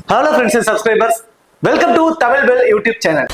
hello friends and subscribers welcome to Tamil Bell YouTube channel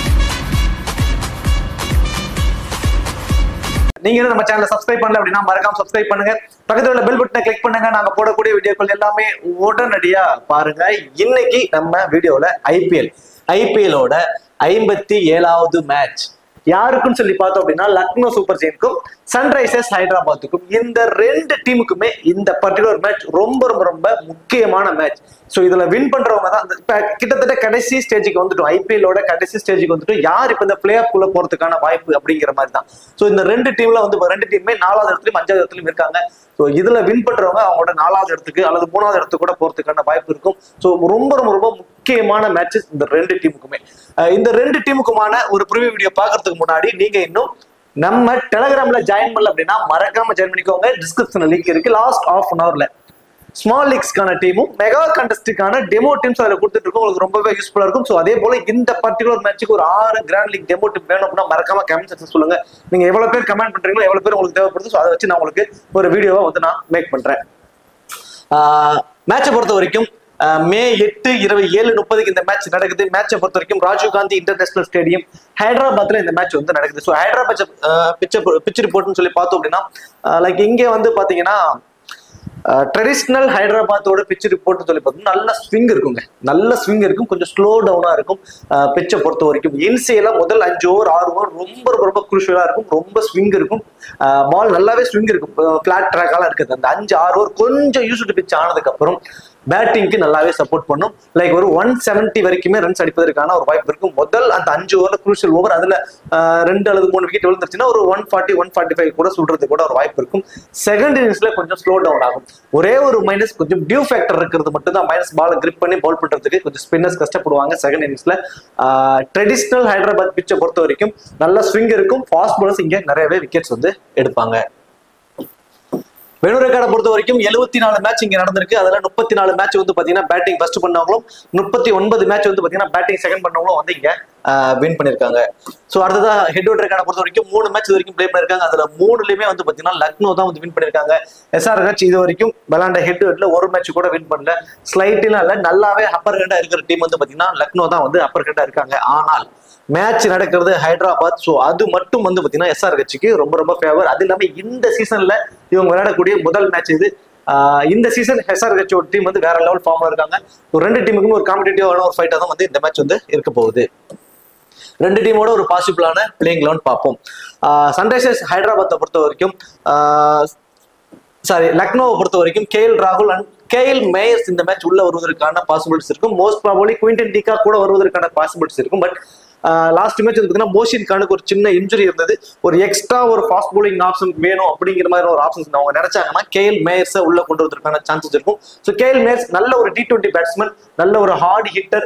நீங்க இன்னும் நம்ம சேனலை சப்ஸ்கிரைப் பண்ணல அப்படின்னா மறக்காம சப்ஸ்கிரைப் பண்ணுங்க பக்கத்துல உள்ள பெல் பட்டனை கிளிக் பண்ணுங்க நாங்க போடக்கூடிய வீடியோக்கள் எல்லாமே உடனடியா பாருங்க இன்னைக்கு நம்ம வீடியோல ஐபிஎல் ஐபிஎலோட ஐம்பத்தி ஏழாவது மேட்ச் யாருக்குன்னு சொல்லி பார்த்தோம் அப்படின்னா லக்னோ சூப்பர் ஜெயின்க்கும் சன்ரைசர்ஸ் ஹைதராபாத்துக்கும் இந்த ரெண்டு டீமுக்குமே இந்த பர்டிகுலர் மேட்ச் ரொம்ப ரொம்ப ரொம்ப முக்கியமான மேட்ச் ஸோ இதுல வின் பண்றவங்க தான் அந்த- இப்ப கிட்டத்தட்ட கடைசி ஸ்டேஜுக்கு வந்துட்டோம் ஐபிஎலோட கடைசி ஸ்டேஜுக்கு வந்துட்டு யார் இப்ப இந்த பிளே குள்ள போறதுக்கான வாய்ப்பு அப்படிங்கிற மாதிரி தான் ஸோ இந்த ரெண்டு டீம்ல வந்து இப்ப ரெண்டு டீமுமே நாலாவது இடத்துலயும் அஞ்சாவது இடத்துலயும் இருக்காங்க ஸோ இதுல வின் பண்றவங்க அவங்களோட நாலாவது இடத்துக்கு அல்லது மூணாவது இடத்துக்கு கூட போறதுக்கான வாய்ப்பு இருக்கும் ஸோ ரொம்ப ரொம்ப ரொம்ப முக்கியமான மேட்சஸ் இந்த ரெண்டு டீமுக்குமே அஹ் இந்த ரெண்டு டீமுக்குமான ஒரு ப்ரிவியூ வீடியோ பார்க்கறதுக்கு முன்னாடி நீங்க இன்னும் நம்ம டெலகிராம்ல ஜாயின் பண்ணல அப்படின்னா மறக்காம ஜாயின் பண்ணிக்கோங்க டிஸ்கிரிப்ஷன்ல லிங்க் இருக்கு லாஸ்ட் ஆஃப் அன் ஹவர்ல ஸ்மால் லீக்ஸ்க்கான டீமும் மெகா கண்டஸ்டுக்கான டெமோ டீம்ஸ் அதில் கொடுத்துட்டு இருக்கோம் உங்களுக்கு ரொம்பவே யூஸ்ஃபுல்லா இருக்கும் ஸோ அதே போல இந்த பர்டிகுலர் மேட்ச்சுக்கு ஒரு ஆறு கிராண்ட் லீக் டெமோ டீம் வேணும் அப்படின்னா மறக்காம கமெண்ட் செக்ஷன் சொல்லுங்க நீங்க எவ்வளவு பேர் கமெண்ட் பண்றீங்களோ எவ்வளவு பேர் உங்களுக்கு தேவைப்படுது ஸோ அதை வச்சு நான் உங்களுக்கு ஒரு வீடியோவை வந்து நான் மேக் பண்றேன் மேட்சை பொறுத்த வரைக்கும் ஆஹ் மே எட்டு இருபது ஏழு முப்பதுக்கு இந்த மேட்ச் நடக்குது மேட்சை பொறுத்த வரைக்கும் ராஜீவ் காந்தி இன்டர்நேஷனல் ஸ்டேடியம் ஹைதராபாத்ல இந்த மேட்ச் வந்து நடக்குது ஸோ ஹைதராபாத் பிச்சர் பிச் ரிப்போர்ட்னு சொல்லி பார்த்தோம் அப்படின்னா லைக் இங்கே வந்து பாத்தீங்கன்னா ட்ரெடிஷ்னல் ஹைதராபாத்தோட பிச் ரிப்போர்ட் சொல்லி பார்த்தோம்னா நல்ல ஸ்விங் இருக்குங்க நல்ல ஸ்விங் இருக்கும் கொஞ்சம் ஸ்லோ டவுனா இருக்கும் பிச்சை பொறுத்த வரைக்கும் இன்சியலா முதல் அஞ்சு ஓவர் ஆறு ஓவர் ரொம்ப ரொம்ப ரொம்ப குருஷியலா இருக்கும் ரொம்ப ஸ்விங் இருக்கும் பால் நல்லாவே ஸ்விங் இருக்கும் பிளாட் ட்ராக்காலாம் இருக்குது அந்த அஞ்சு ஆறு ஓவர் கொஞ்சம் யூஸ்டு பிச் ஆனதுக்கு அப்புறம் பேட்டிங்க்கு நல்லாவே சப்போர்ட் பண்ணும் லைக் ஒரு ஒன் செவன்ட்டி வரைக்குமே ரன்ஸ் அடிப்பதற்கான ஒரு வாய்ப்பு இருக்கும் முதல் அந்த அஞ்சு ஓவர் குரூஷியல் ஓவர் அதுல ஆஹ், ரெண்டு அல்லது மூணு விக்கெட் விழுந்துருச்சுன்னா ஒரு one forty one forty five கூட சொல்றது கூட ஒரு வாய்ப்பு இருக்கும் செகண்ட் இன்னிங்ஸ்ல கொஞ்சம் ஸ்லோ டவுன் ஆகும் ஒரே ஒரு மைனஸ் கொஞ்சம் டியூ ஃபேக்டர் இருக்கிறது மட்டும் தான் மைனஸ் பால் கிரிப் பண்ணி பவுல் பண்றதுக்கு கொஞ்சம் ஸ்பின்னர்ஸ் கஷ்டப்படுவாங்க செகண்ட் இன்னிங்ஸ்ல ட்ரெடிஷ்னல் ஹைதராபாத் பிச்சை பொறுத்த வரைக்கும் நல்ல ஸ்விங் இருக்கும் ஃபாஸ்ட் பாலர்ஸ் இங்க நிறையவே விக்கெட்ஸ் வந்து எடுப்பாங்க வெனூர் ரெக்கார்டை பொறுத்த வரைக்கும் எழுபத்தி நாலு மேட்ச் இங்க நடந்திருக்கு அதுல முப்பத்தி நாலு மேட்ச் வந்து பாத்தீங்கன்னா பேட்டிங் ஃபர்ஸ்ட் பண்ணவங்களும் முப்பத்தி ஒன்பது மேட்ச் வந்து பாத்தீங்கன்னா பேட்டிங் செகண்ட் பண்ணவங்களும் வந்து இங்க வின் பண்ணிருக்காங்க சோ அடுத்ததா ஹெட் அவுட் ரெக்கார்டை பொறுத்த வரைக்கும் மூணு மேட்ச் இது வரைக்கும் ப்ளே பண்ணிருக்காங்க அதுல மூணுலயுமே வந்து பாத்தீங்கன்னா லக்னோ தான் வந்து வின் பண்ணிருக்காங்க எஸ்ஆர்ஹெச் இது வரைக்கும் விளாண்ட ஹெட் ஹெட்ல ஒரு மேட்ச் கூட வின் பண்ணல ஸ்லைட்லாம் இல்ல நல்லாவே அப்பர் ஹெட்டா இருக்கிற டீம் வந்து பாத்தீங்கன்னா லக்னோ தான் வந்து அப்பர் ஹெட்டா இருக்காங்க ஆனால் மேட்ச் நடக்கிறது ஹைதராபாத் ஸோ அது மட்டும் வந்து பார்த்தீங்கன்னா எஸ்ஆர் கட்சிக்கு ரொம்ப ரொம்ப ஃபேவர் அது இல்லாமல் இந்த சீசன்ல இவங்க விளையாடக்கூடிய முதல் மேட்ச் இது ஆஹ் இந்த சீசன் எஸ்ஆர் கட்சியோட டீம் வந்து வேற லெவல் ஃபார்ம்ல இருக்காங்க ஒரு ரெண்டு டீமுக்கும் ஒரு காம்படிட்டிவான ஒரு ஃபைட்டாக தான் வந்து இந்த மேட்ச் வந்து இருக்க போகுது ரெண்டு டீமோட ஒரு பாசிபிளான பிளேயிங் லெவன் பார்ப்போம் சன்ரைசர்ஸ் ஹைதராபாத்தை பொறுத்த வரைக்கும் சாரி லக்னோவை பொறுத்த வரைக்கும் கேஎல் ராகுல் அண்ட் கேஎல் மேயர்ஸ் இந்த மேட்ச் உள்ள வருவதற்கான பாசிபிலிட்டிஸ் இருக்கும் மோஸ்ட் ப்ராபபிளி குவிண்டன் டிகா கூட வருவதற்கான பாசிபிலிட்டிஸ் இருக்கும் பட் லாஸ்ட் மேட்ச் வந்து பார்த்தீங்கன்னா மோஷின் கானுக்கு ஒரு சின்ன இன்ஜுரி இருந்தது ஒரு எக்ஸ்ட்ரா ஒரு ஃபாஸ்ட் bowling ஆப்ஷன் வேணும் அப்படிங்கிற மாதிரி ஒரு ஆப்ஷன்ஸ் அவங்க நினைச்சாங்கன்னா கேஎல் மேயர்ஸை உள்ள கொண்டு வரதுக்கான சான்சஸ் இருக்கும் ஸோ கேஎல் மேயர்ஸ் நல்ல ஒரு டி டுவெண்ட்டி பேட்ஸ்மேன் நல்ல ஒரு ஹார்ட் ஹிட்டர்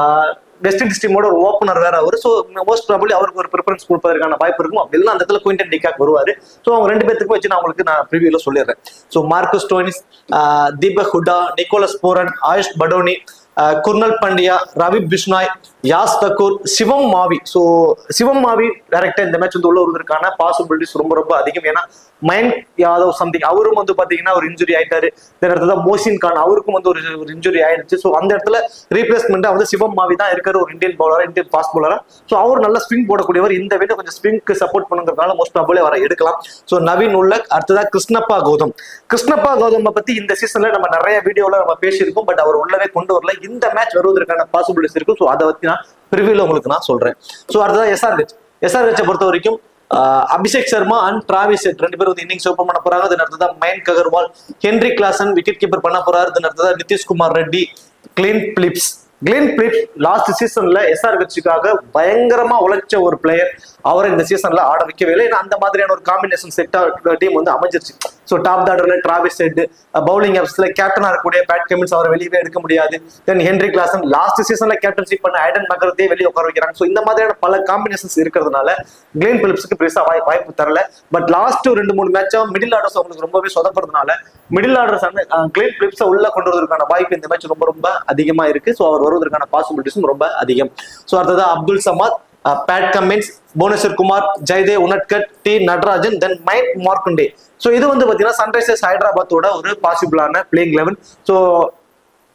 வெஸ்ட் இண்டீஸ் டீமோட ஒரு ஓப்பனர் வேற அவர் ஸோ மோஸ்ட் ப்ராபபிளி அவருக்கு ஒரு ப்ரிஃபரன்ஸ் கொடுப்பதற்கான வாய்ப்பு இருக்கும் அப்படி இல்லைன்னா அந்த இடத்துல குயின்டன் டிகாக் வருவாரு ஸோ அவங்க ரெண்டு பேத்துக்கும் வச்சு நான் உங்களுக்கு நான் ப்ரிவியூல சொல்லிடுறேன் so Marcus Stoinis Deepak Hooda Nicholas Pooran Ayush Badoni ஆஹ் குர்னல் பாண்டியா ரவி பிஷ்னாய் யாஸ் தக்கூர் சிவம் மாவி ஸோ சிவம் மாவி டேரக்டா இந்த மேட்ச் வந்து உள்ள வருவதற்கான பாசிபிலிட்டிஸ் ரொம்ப ரொம்ப அதிகம் ஏன்னா மயங்க் யாதவ் சம்திங் அவரும் வந்து பாத்தீங்கன்னா ஒரு இன்ஜுரி ஆயிட்டாரு இந்த இடத்துல மோசின் கான் அவருக்கும் வந்து ஒரு ஒரு இன்ஜுரி ஆயிடுச்சு ஸோ அந்த இடத்துல ரீப்ளேஸ்மெண்டா வந்து சிவம் மாவி தான் இருக்காரு ஒரு இந்தியன் பவுலரா இந்தியன் ஃபாஸ்ட் பவுலரா ஸோ அவர் நல்ல ஸ்விங் போடக்கூடியவர் இந்த வீடு கொஞ்சம் ஸ்விங்க்கு சப்போர்ட் பண்ணுங்கிறதுனால மோஸ்ட் ப்ராபபிளி வர எடுக்கலாம் ஸோ நவீன் உல்லக் அடுத்ததா கிருஷ்ணப்பா கௌதம் கிருஷ்ணப்பா கௌதம் பத்தி இந்த சீசன்ல நம்ம நிறைய வீடியோல நம்ம பேசியிருக்கோம் பட் அவர் உள்ளவே கொண்டு வரல இந்த மேட்ச் வருவதற்கான பாசிபிலிட்டிஸ் இருக்கும் ஸோ அதை பத்தி நான் ப்ரிவியூல உங்களுக்கு நான் சொல்றேன் ஸோ அடுத்ததா எஸ்ஆர்ஹெச் எஸ்ஆர்ஹெச்சை பொறுத்த வரைக்கும் ஆஹ் Abhishek Sharma and Travis Head ரெண்டு பேரும் வந்து இன்னிங்ஸ் ஓப்பன் பண்ண போறாங்க இதன் அடுத்ததா Mayank Agarwal Heinrich Klaasen wicket keeper பண்ண போறாரு இதன் அடுத்ததா Nitish Kumar Reddy Glenn Phillips Glenn Phillips last சீசன்ல எஸ்ஆர் கட்சிக்காக பயங்கரமா உழைச்ச ஒரு பிளேயர் அவரை இந்த சீசன்ல ஆட வைக்கவே இல்லை ஏன்னா அந்த மாதிரியான ஒரு காம்பினேஷன் செட்டா டீம் வந்து அமைஞ்சிருச்சு ஸோ டாப் டார்டர்ல டிராவிஸ் ஹெட் பவுலிங் ஆப்ஸ்ல கேப்டனா இருக்கக்கூடிய பேட் கமின்ஸ் அவரை வெளியவே எடுக்க முடியாது தென் ஹென்ரி கிளாசன் லாஸ்ட் சீசன்ல கேப்டன்ஷிப் பண்ண ஐடன் மக்களத்தையே வெளியே உட்கார வைக்கிறாங்க ஸோ இந்த மாதிரியான பல காம்பினேஷன்ஸ் இருக்கிறதுனால கிளீன் பிலிப்ஸ்க்கு பெருசா வாய் வாய்ப்பு தரல பட் லாஸ்ட் ரெண்டு மூணு மேட்சா மிடில் ஆர்டர்ஸ் அவங்களுக்கு ரொம்பவே சொதப்படுறதுனால மிடில் ஆர்டர்ஸ் வந்து கிளீன் பிலிப்ஸை உள்ள கொண்டு வருவதற்கான வாய்ப்பு இந்த மேட்ச் ரொம்ப ரொம்ப அதிகமா இருக்கு ஸோ அவர் வருவதற்கான பாசிபிலிட்டிஸும் ரொம்ப அதிகம் ஸோ அடுத்தது Abdul Samad Pat Cummins Bhuvneshwar Kumar Jaydev Unadkat T Natarajan then Mayank Markande so இது வந்து பார்த்தீங்கன்னா சன்ரைசர்ஸ் ஹைதராபாத்தோட ஒரு பாசிபிளான பிளேயிங் லெவன் ஸோ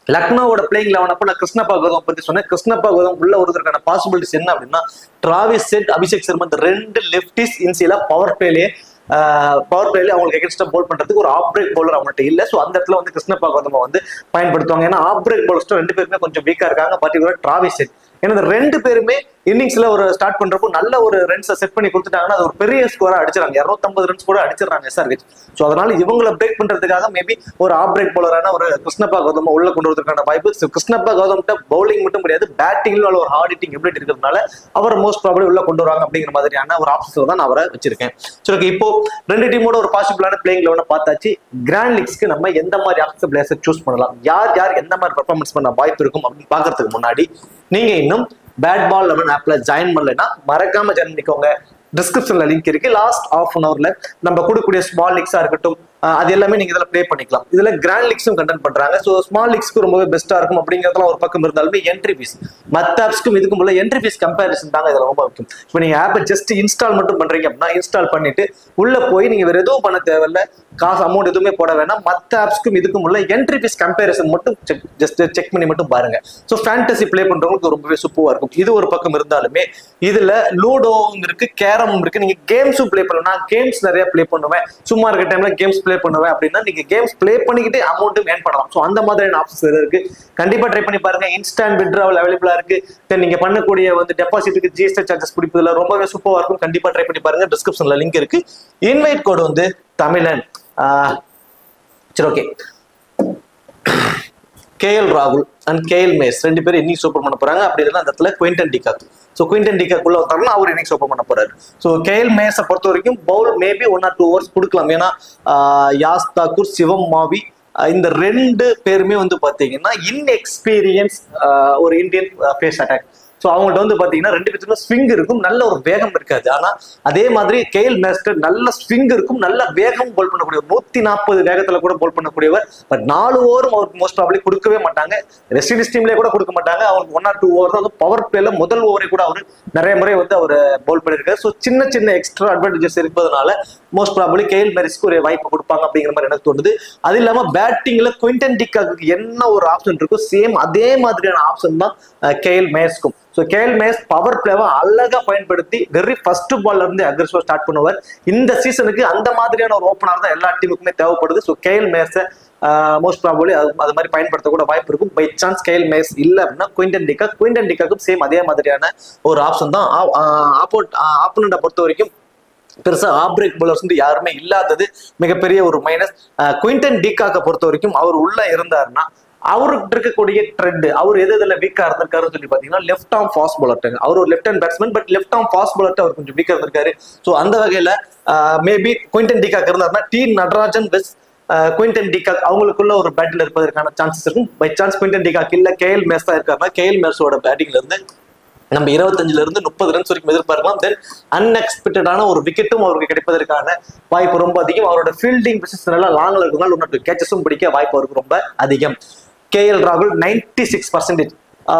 லக்னோவோட பிளேயிங் லெவன் அப்போ நான் கிருஷ்ணப்பா கௌதம் பத்தி சொன்னேன் கிருஷ்ணப்பா கௌதம் உள்ள வருவதற்கான பாசிபிலிட்டிஸ் என்ன அப்படின்னா டிராவிஸ் செட் அபிஷேக் சர்மா இந்த ரெண்டு லெப்டிஸ் இன்சியலா பவர் பிளேலே பவர் பிளேல அவங்களுக்கு எகென்ஸ்டா போல் பண்றதுக்கு ஒரு ஆப் பிரேக் பவுலர் அவங்கள்ட்ட இல்ல சோ அந்த இடத்துல வந்து கிருஷ்ணப்பா கௌதம வந்து பயன்படுத்துவாங்க ஏன்னா ஆப் பிரேக் பவுலர்ஸ் ரெண்டு பேருமே கொஞ்சம் வீக்கா இருக்காங்க பர்டிகுலர் டிராவிஸ் செட் ஏன்னா இந்த ரெண்டு பேருமே இன்னிங்ஸ்ல ஒரு ஸ்டார்ட் பண்றப்போ நல்ல ஒரு ரன்ஸை செட் பண்ணி கொடுத்துட்டாங்கன்னா அது ஒரு பெரிய ஸ்கோரா அடிச்சிடறாங்க இருநூத்தம்பது ரன்ஸ் கூட அடிச்சிடறாங்க எஸ்ஆர்ஹெச் ஸோ அதனால இவங்களை பிரேக் பண்றதுக்காக மேபி ஒரு ஆப் பிரேக் பவுலரான ஒரு கிருஷ்ணப்பா கௌதம் உள்ள கொண்டு வரதுக்கான வாய்ப்பு So, கிருஷ்ணப்பா கௌதம் பவுலிங் மட்டும் கிடையாது பேட்டிங்ல ஒரு ஹார்ட் ஹிட்டிங் எபிலிட்டி இருக்கிறதுனால அவர் மோஸ்ட் ப்ராபபிளி உள்ள கொண்டு வருவாங்க அப்படிங்கிற மாதிரியான ஒரு ஆப்ஷன்ஸ்ல தான் நான் அவரை வச்சிருக்கேன் சரி ஓகே இப்போ ரெண்டு டீமோட ஒரு பாசிபிளான பிளேயிங் லெவனை பார்த்தாச்சு கிராண்ட் லீக்ஸ்க்கு நம்ம எந்த மாதிரி ஆப்ஷன் பிளேயர்ஸை சூஸ் பண்ணலாம் யார் யார் எந்த மாதிரி பெர்ஃபார்மன்ஸ் பண்ண வாய்ப்பு இருக்கும் அப்படின்னு பாக்குறதுக்கு முன்னாடி நீங்க இன்னும் பேட் பால் லெவன் ஆப்ல ஜாயின் பண்ணலைன்னா மறக்காம ஜாயின் பண்ணிக்கோங்க டிஸ்கிரிப்ஷன்ல லிங்க் இருக்கு லாஸ்ட் ஆஃப் அன் ஹவர்ல நம்ம கொடுக்கக்கூடிய ஸ்மால் லீக்ஸா இருக்கட்டும் அஹ் அது எல்லாமே நீங்க இதுல ப்ளே பண்ணிக்கலாம் இதுல கிராண்ட் லீக்ஸும் கண்டென்ட் பண்றாங்க ஸோ ஸ்மால் லீக்ஸ்க்கு ரொம்பவே பெஸ்டா இருக்கும் அப்படிங்கறதுலாம் ஒரு பக்கம் இருந்தாலுமே என்ட்ரி ஃபீஸ் மத்த ஆப்ஸ்க்கும் இதுக்கும் உள்ள என்ட்ரி ஃபீஸ் கம்பேரிசன் தாங்க இதுல ரொம்ப முக்கியம் இப்போ நீங்க ஆப்பை ஜஸ்ட் இன்ஸ்டால் மட்டும் பண்றீங்க அப்படின்னா இன்ஸ்டால் பண்ணிட்டு உள்ள போய் நீங்க வேற எதுவும் பண்ண தேவையில்ல காசு அமௌண்ட் எதுவுமே போட வேணாம் மத்த ஆப்ஸ்க்கும் இதுக்கும் உள்ள என்ட்ரி ஃபீஸ் கம்பேரிசன் மட்டும் ஜஸ்ட் செக் பண்ணி மட்டும் பாருங்க ஸோ ஃபேண்டசி ப்ளே பண்றவங்களுக்கு ரொம்பவே சூப்பரா இருக்கும் இது ஒரு பக்கம் இருந்தாலுமே இதுல லூடோவும் இருக்கு கேரமும் இருக்கு நீங்க கேம்ஸும் ப்ளே பண்ணலாம் நான் கேம்ஸ் நிறைய ப்ளே பண்ணுவேன் சும்மா இருக்க டைம்ல கேம்ஸ் ப்ளே பண்ணுவேன் அப்படின்னா நீங்க கேம்ஸ் ப்ளே பண்ணிக்கிட்டு அமௌண்ட்டும் ஏர்ன் பண்ணலாம் ஸோ அந்த மாதிரியான ஆப்ஷன்ஸ் இருக்கு கண்டிப்பா ட்ரை பண்ணி பாருங்க இன்ஸ்டன்ட் விட்ராவல் அவைலபிளா இருக்கு தென் நீங்க பண்ணக்கூடிய வந்து டெபாசிட்டுக்கு ஜிஎஸ்டி சார்ஜஸ் பிடிப்பதுல ரொம்பவே சூப்பரா இருக்கும் கண்டிப்பா ட்ரை பண்ணி பாருங்க டிஸ்கிரிப்ஷன்ல லிங்க் இருக்கு இன்வைட் கோடு வந்து தமிழன் ஆஹ் சரி ஓகே கேஎல் ராகுல் அண்ட் கேஎல் மேஸ் ரெண்டு பேரும் இன்னிங்ஸ் ஓப்பன் பண்ண போறாங்க அப்படி இல்லைன்னா அந்த இடத்துல Quinton de Kock so Quinton de Kock உள்ள வந்தாருன்னா அவர் இன்னிங்ஸ் ஓப்பன் பண்ண போறாரு ஸோ கேஎல் மேஸை பொறுத்த வரைக்கும் bowl maybe one or two overs கொடுக்கலாம் ஏன்னா ஆஹ் யாஸ் தாக்கூர் சிவம் மாவி ஆஹ் இந்த ரெண்டு பேருமே வந்து பாத்தீங்கன்னா இன்எக்ஸ்பீரியன்ஸ் ஒரு இந்தியன் ஃபேஸ் அட்டாக் ஸோ அவங்கள்ட்ட வந்து பாத்தீங்கன்னா ரெண்டு பேத்துக்கும் ஸ்விங் இருக்கும் நல்ல ஒரு வேகம் இருக்காது ஆனா அதே மாதிரி கேஎல் மேஸ்டர் நல்ல ஸ்விங் இருக்கும் நல்ல வேகம் போல் பண்ணக்கூடியவர் நூத்தி நாற்பது வேகத்துல கூட போல் பண்ணக்கூடியவர் பட் நாலு ஓவரும் அவருக்கு மோஸ்ட் ப்ராப்ளி கொடுக்கவே மாட்டாங்க வெஸ்ட் இண்டீஸ் டீம்லேயே கூட கொடுக்க மாட்டாங்க அவருக்கு ஒன் ஆர் டூ ஓவர் தான் பவர் பிளேல முதல் ஓவரை கூட அவர் நிறைய முறை வந்து அவர் போல் பண்ணியிருக்காரு ஸோ சின்ன சின்ன எக்ஸ்ட்ரா அட்வான்டேஜஸ் இருப்பதனால மோஸ்ட் ப்ராபபிளி கேஎல் மேரிஸ்க்கு ஒரு வாய்ப்பு கொடுப்பாங்க அப்படிங்கிற மாதிரி எனக்கு தோணுது அது இல்லாம பேட்டிங்ல குவிண்டன் டிக்காக்கு என்ன ஒரு ஆப்ஷன் இருக்கோ சேம் அதே மாதிரியான ஆப்ஷன் தான் கேஎல் மேயர்ஸ்க்கும் ஸோ கேஎல் மேயர்ஸ் பவர் பிளேவை அழகா பயன்படுத்தி வெரி ஃபர்ஸ்ட் பால்ல இருந்து அக்ரெசிவா ஸ்டார்ட் பண்ணுவார் இந்த சீசனுக்கு அந்த மாதிரியான ஒரு ஓப்பனர் தான் எல்லா டீமுக்குமே தேவைப்படுது ஸோ கேஎல் மேயர்ஸை மோஸ்ட் ப்ராபபிளி அது அது மாதிரி பயன்படுத்த கூட வாய்ப்பு இருக்கும் பை சான்ஸ் கேஎல் மேயர்ஸ் இல்லை அப்படின்னா குயின்டன் டிக்கா குயின்டன் டிக்காக்கும் சேம் அதே மாதிரியான ஒரு ஆப்ஷன் தான் ஆப்போட் ஆப்போனண்ட்டை பொறுத்த வரைக்கும் பெருசா ஆப்ரேக் பவுலர்ஸ் வந்து யாருமே இல்லாதது மிகப்பெரிய ஒரு மைனஸ் குயின்டன் டிகாக்க பொறுத்த வரைக்கும் அவர் உள்ள இருந்தாருன்னா அவருக்கு இருக்கக்கூடிய ட்ரெண்ட் அவர் எது எதுல வீக்கா இருந்திருக்காருன்னு சொல்லி பாத்தீங்கன்னா லெஃப்ட் ஆர்ம் ஃபாஸ்ட் பவுலர் அவர் ஒரு left hand batsman but left arm fast bowler அவர் கொஞ்சம் வீக்கா இருந்திருக்காரு ஸோ அந்த வகையில மேபி குயின்டன் டிகாக் இருந்தாருன்னா T Natarajan vs Quinton de Kock அவங்களுக்குள்ள ஒரு பேட்டில் இருப்பதற்கான சான்சஸ் இருக்கும் பை சான்ஸ் குயின்டன் டிகாக் இல்ல கேஎல் மேஸ் தான் இருக்காருன்னா கேஎல் மேஸோட பேட்டிங்ல இருந்து நம்ம இருபத்தஞ்சுல இருந்து முப்பது ரன்ஸ் வரைக்கும் எதிர்பார்க்கலாம் தென் அன்எக்ஸ்பெக்டடான ஒரு விக்கெட்டும் அவருக்கு கிடைப்பதற்கான வாய்ப்பு ரொம்ப அதிகம் அவரோட ஃபீல்டிங் பொசிஷன் எல்லாம் லாங்ல இருக்கனால ஒன்று கேச்சஸும் பிடிக்க வாய்ப்பு அவருக்கு ரொம்ப அதிகம் கேஎல் ராகுல் நைன்டி சிக்ஸ் பர்சன்டேஜ்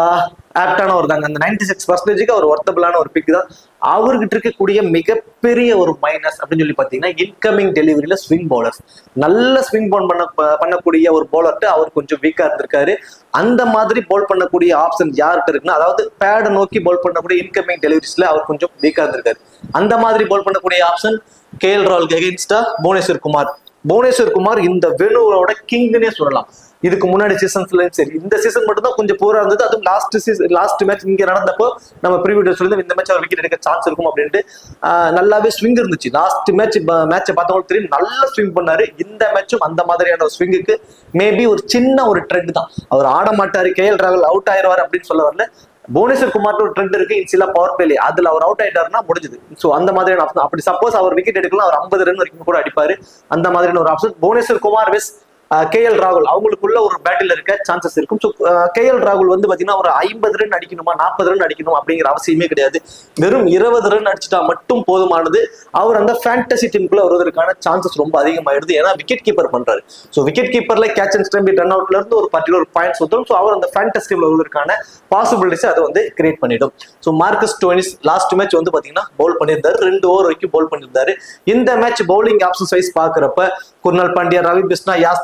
ஆப்டான ஒரு தாங்க அந்த நைன்டி சிக்ஸ் பர்சன்டேஜுக்கு அவர் ஒர்த்தபிளான ஒரு பிக் தான் அவர்கிட்ட இருக்கக்கூடிய மிகப்பெரிய ஒரு மைனஸ் அப்படின்னு சொல்லி பார்த்தீங்கன்னா இன்கமிங் டெலிவரியில ஸ்விங் பவுலர்ஸ் நல்ல ஸ்விங் பவுன் பண்ண பண்ணக்கூடிய ஒரு பவுலர்ட்டு அவர் கொஞ்சம் வீக்கா இருந்திருக்காரு அந்த மாதிரி பவுல் பண்ணக்கூடிய ஆப்ஷன் யார்கிட்ட இருக்குன்னா அதாவது பேடை நோக்கி பவுல் பண்ணக்கூடிய இன்கமிங் டெலிவரிஸ்ல அவர் கொஞ்சம் வீக்கா இருந்திருக்காரு அந்த மாதிரி பவுல் பண்ணக்கூடிய ஆப்ஷன் கேஎல் ராகுலுக்கு எகென்ஸ்டா புவனேஸ்வர் குமார் புவனேஸ்வர் குமார் இந்த வெனுவோட கிங்னே சொல்லலாம் இதுக்கு முன்னாடி சீசன்ஸ்லயும் சரி இந்த சீசன் மட்டும் தான் கொஞ்சம் போரா இருந்தது அதுவும் லாஸ்ட் சீசன் லாஸ்ட் மேட்ச் இங்க நடந்தப்போ நம்ம ப்ரீவியூ சொல்லி இந்த மேட்ச் அவர் விக்கெட் எடுக்க சான்ஸ் இருக்கும் அப்படின்ட்டு ஆஹ் நல்லாவே ஸ்விங் இருந்துச்சு லாஸ்ட் மேட்ச் மேட்சை பார்த்தவங்களுக்கு தெரியும் நல்ல ஸ்விங் பண்ணாரு இந்த மேட்சும் அந்த மாதிரியான ஒரு ஸ்விங்குக்கு மேபி ஒரு சின்ன ஒரு ட்ரெண்ட் தான் அவர் ஆட மாட்டாரு கேஎல் ராகுல் அவுட் ஆயிடுவார் அப்படின்னு சொல்ல வரல புவனேஸ்வர் குமார் ஒரு ட்ரெண்ட் இருக்கு சில பவர் பிளே அதுல அவர் அவுட் ஆயிட்டாருன்னா முடிஞ்சது சோ அந்த மாதிரியான ஆப்ஷன் அப்படி சப்போஸ் அவர் விக்கெட் எடுக்கலாம் அவர் ஐம்பது ரன் வரைக்கும் கூட அடிப்பாரு அந்த மாதிரியான ஒரு option Bhuvneshwar Kumar vs K L ராகுல் அவங்களுக்குள்ள ஒரு பேட்டில் இருக்க சான்சஸ் இருக்கும் ஸோ கே எல் ராகுல் வந்து பாத்தீங்கன்னா ஒரு ஐம்பது ரன் அடிக்கணுமா நாற்பது ரன் அடிக்கணும் அப்படிங்கிற அவசியமே கிடையாது வெறும் இருபது ரன் அடிச்சிட்டா மட்டும் போதுமானது அவர் அந்த ஃபேண்டசி டீமுக்குள்ள வருவதற்கான சான்சஸ் ரொம்ப அதிகமாயிடுது ஏன்னா விக்கெட் கீப்பர் பண்றாரு ஸோ விக்கெட் கீப்பர்ல கேட்ச் அண்ட் ஸ்டம்பி ரன் அவுட்ல இருந்து ஒரு பர்டிகுலர் பாயிண்ட்ஸ் வந்துடும் ஸோ அவர் அந்த ஃபேண்டசி டீம்ல வருவதற்கான பாசிபிலிட்டிஸ் அதை வந்து கிரியேட் பண்ணிடும் so Marcus Stoinis last match வந்து பாத்தீங்கன்னா பவுல் பண்ணியிருந்தாரு ரெண்டு ஓவர் வரைக்கும் பவுல் பண்ணியிருந்தாரு இந்த மேட்ச் பவுலிங் ஆப்ஷன்ஸ் வைஸ் பாக்குறப்ப குர்னால் பாண்டியா ரவி பிஸ்னா யாஸ்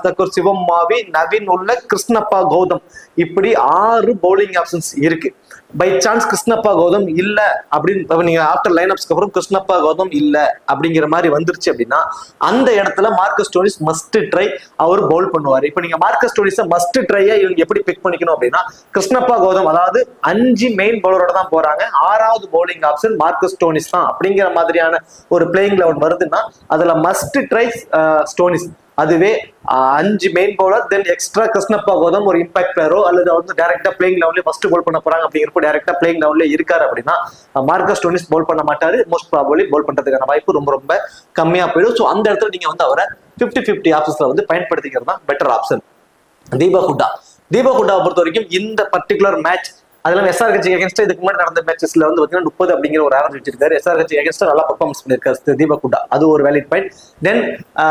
தக்கூர் சிவம் மாவி நவீன் உள்ள கிருஷ்ணப்பா கௌதம் இப்படி ஆறு பவுலிங் ஆப்ஷன்ஸ் இருக்கு பை சான்ஸ் கிருஷ்ணப்பா கௌதம் இல்ல அப்படின்னு இப்ப நீங்க ஆஃப்டர் லைன் அப்ஸ்க்கு அப்புறம் கிருஷ்ணப்பா கௌதம் இல்ல அப்படிங்கிற மாதிரி வந்துருச்சு அப்படின்னா அந்த இடத்துல மார்க்கஸ் டோனிஸ் மஸ்ட் ட்ரை அவர் பவுல் பண்ணுவார் இப்போ நீங்க மார்க்கஸ் டோனிஸை மஸ்ட் ட்ரையா இவங்க எப்படி பிக் பண்ணிக்கணும் அப்படின்னா கிருஷ்ணப்பா கௌதம் அதாவது அஞ்சு மெயின் பவுலரோட தான் போறாங்க ஆறாவது பவுலிங் ஆப்ஷன் மார்க்கஸ் டோனிஸ் தான் அப்படிங்கிற மாதிரியான ஒரு பிளேயிங் லெவன் வருதுன்னா அதுல மஸ்ட் ட்ரை ஸ்டோனிஸ் அதுவே ஆஹ், அஞ்சு main bowler then extra Krishnappa Gowtham ஒரு இம்பாக்ட் பிளேயரோ அல்லது அவர் வந்து டேரக்டா பிளேயிங் லெவலே ஃபர்ஸ்ட் பவுல் பண்ண போறாங்க அப்படிங்கிறப்போ டேரக்டா பிளேயிங் லெவல்ல இருக்காரு அப்படின்னா மார்க்கஸ் டோனிஸ் பவுல் பண்ண மாட்டாரு மோஸ்ட் ப்ராபபிளி பவுல் பண்றதுக்கான வாய்ப்பு ரொம்ப ரொம்ப கம்மியா போயிடும் ஸோ அந்த இடத்துல நீங்க வந்து அவரை பிப்டி பிப்டி ஆப்ஷன்ஸ்ல வந்து பயன்படுத்திக்கிறது தான் பெட்டர் ஆப்ஷன் தீபக் ஹுட்டா தீபக் ஹுட்டாவை பொறுத்த வரைக்கும் இந்த பர்டிகுலர் மேட்ச் அதெல்லாம் எஸ்ஆர் கட்சி அகேன்ஸ்ட் இதுக்கு முன்னாடி நடந்த மேட்சஸ்ல வந்து பாத்தீங்கன்னா முப்பது அப்படிங்கிற ஒரு ஆவரேஜ் வச்சிருக்காரு எஸ்ஆர் கட்சி அகேன்ஸ்ட் நல்லா பர்ஃபார்மன்ஸ் பண்ணிருக்காரு தீபக் ஹுட்டா அது ஒரு வேலிட் பாயிண்ட் தென்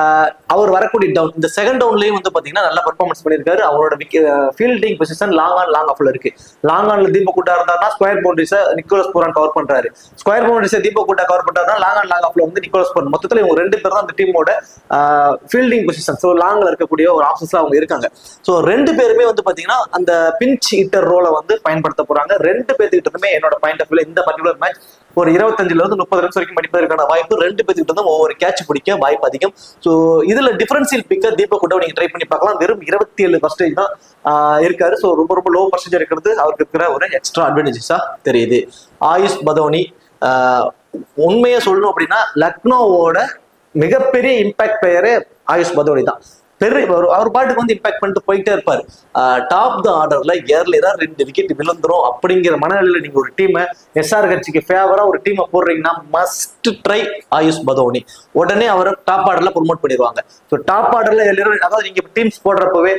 அவர் வரக்கூடிய டவுன் இந்த செகண்ட் டவுன்லயும் வந்து பாத்தீங்கன்னா நல்லா பர்ஃபார்மன்ஸ் பண்ணிருக்காரு அவரோட fielding position long on long ஆஃப்ல இருக்கு லாங் ஆன்ல தீபக் ஹுட்டா இருந்தாருன்னா ஸ்கொயர் பவுண்டரிஸை நிக்கோலஸ் பூரான் கவர் பண்றாரு ஸ்கொயர் பவுண்டரிஸை தீபக் ஹுட்டா கவர் பண்றாருன்னா லாங் ஆன் லாங் ஆஃப்ல வந்து நிக்கோலஸ் பூரான் மொத்தத்துல இவங்க ரெண்டு பேர் தான் அந்த டீமோட ஃபீல்டிங் பொசிஷன் ஸோ லாங்ல இருக்கக்கூடிய ஒரு ஆப்ஷன்ஸ்ல அவங்க இருக்காங்க ஸோ ரெண்டு பேருமே வந்து பாத்தீங்கன்னா அந்த பிஞ்ச் ஹிட்டர் ரோலை வந்து பயன்படுத்த போறாங்க ரெண்டு பேர்த்துக்கிட்டதுமே என்னோட பாயிண்ட் ஆஃப் வியூல இந்த பர்டிகுலர் மேட்ச் ஒரு இருபத்தஞ்சுல இருந்து முப்பது ரன்ஸ் வரைக்கும் அடிப்பதற்கான வாய்ப்பு ரெண்டு பேர்த்துக்கிட்ட இருந்தும் ஒவ்வொரு கேட்ச் பிடிக்க வாய்ப்பு அதிகம் ஸோ இதுல டிஃபரன்சியல் பிக்கர் தீபக் கூட நீங்க ட்ரை பண்ணி பார்க்கலாம் வெறும் இருபத்தி ஏழு பர்சன்டேஜ் தான் ஆஹ் இருக்காரு ஸோ ரொம்ப ரொம்ப லோ பர்சன்டேஜ் இருக்கிறது அவருக்கு இருக்கிற ஒரு எக்ஸ்ட்ரா அட்வான்டேஜஸா தெரியுது ஆயுஷ் பதோனி ஆஹ் உண்மையை சொல்லணும் அப்படின்னா லக்னோவோட மிகப்பெரிய இம்பாக்ட் பிளேயரே ஆயுஷ் பதோனி தான் பெரிய ஒரு- அவர் பாட்டுக்கு வந்து இம்பாக்ட் பண்ணிட்டு போயிட்டே இருப்பாரு டாப் த ஆர்டர்ல ஏர்லியரா ரெண்டு விக்கெட் விழுந்துரும் அப்படிங்கிற மனநிலையில நீங்க ஒரு டீமை எஸ்ஆர் கட்சிக்கு ஃபேவரா ஒரு டீமை போடுறீங்கன்னா மஸ்ட் ட்ரை ஆயுஷ் பதோனி உடனே அவரை டாப் ஆர்டர்ல ப்ரொமோட் பண்ணிடுவாங்க ஸோ டாப் ஆர்டர்ல எல்லாரும் அதாவது நீங்க டீம்ஸ் போடுறப்பவே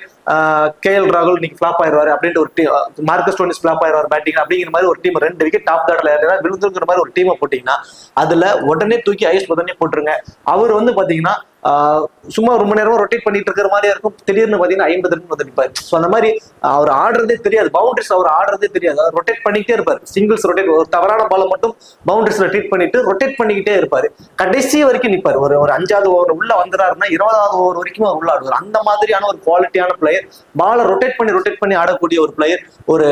கே எல் ராகுல் இன்னைக்கு ஃபிளாப் ஆயிடுவாரு அப்படின்ட்டு ஒரு டீம் மார்க்கஸ் டோனிஸ் ஃபிளாப் ஆயிடுவார் பேட்டிங் அப்படிங்கிற மாதிரி ஒரு டீம் ரெண்டு விக்கெட் டாப் ஆர்டர்ல ஏறினா விழுந்துங்கிற மாதிரி ஒரு டீமை போட்டீங்கன்னா அதுல உடனே தூக்கி ஆயுஷ் பதோனி போட்டுருங்க அவர் வந்து பாத்தீங்கன்னா ஆஹ் சும்மா ரொம்ப நேரமா ரொட்டேட் பண்ணிட்டு இருக்கிற மாதிரியா இருக்கும் திடீர்னு பாத்தீங்கன்னா ஐம்பது ரன் வந்து நிப்பாரு ஸோ அந்த மாதிரி அவர் ஆடுறதே தெரியாது பவுண்டரிஸ் அவர் ஆடுறதே தெரியாது அவர் ரொட்டேட் பண்ணிக்கிட்டே இருப்பாரு சிங்கிள்ஸ் ரொட்டேட் ஒரு தவறான பாலை மட்டும் பவுண்டரிஸ்ல ட்ரீட் பண்ணிட்டு ரொட்டேட் பண்ணிக்கிட்டே இருப்பாரு கடைசி வரைக்கும் நிப்பாரு ஒரு ஒரு அஞ்சாவது ஓவர் உள்ள வந்துறாருன்னா இருபதாவது ஓவர் வரைக்கும் அவர் உள்ள ஆடுவார் அந்த மாதிரியான ஒரு குவாலிட்டியான பிளேயர் பாலை ரொட்டேட் பண்ணி ரொட்டேட் பண்ணி ஆடக்கூடிய ஒரு பிளேயர் ஒரு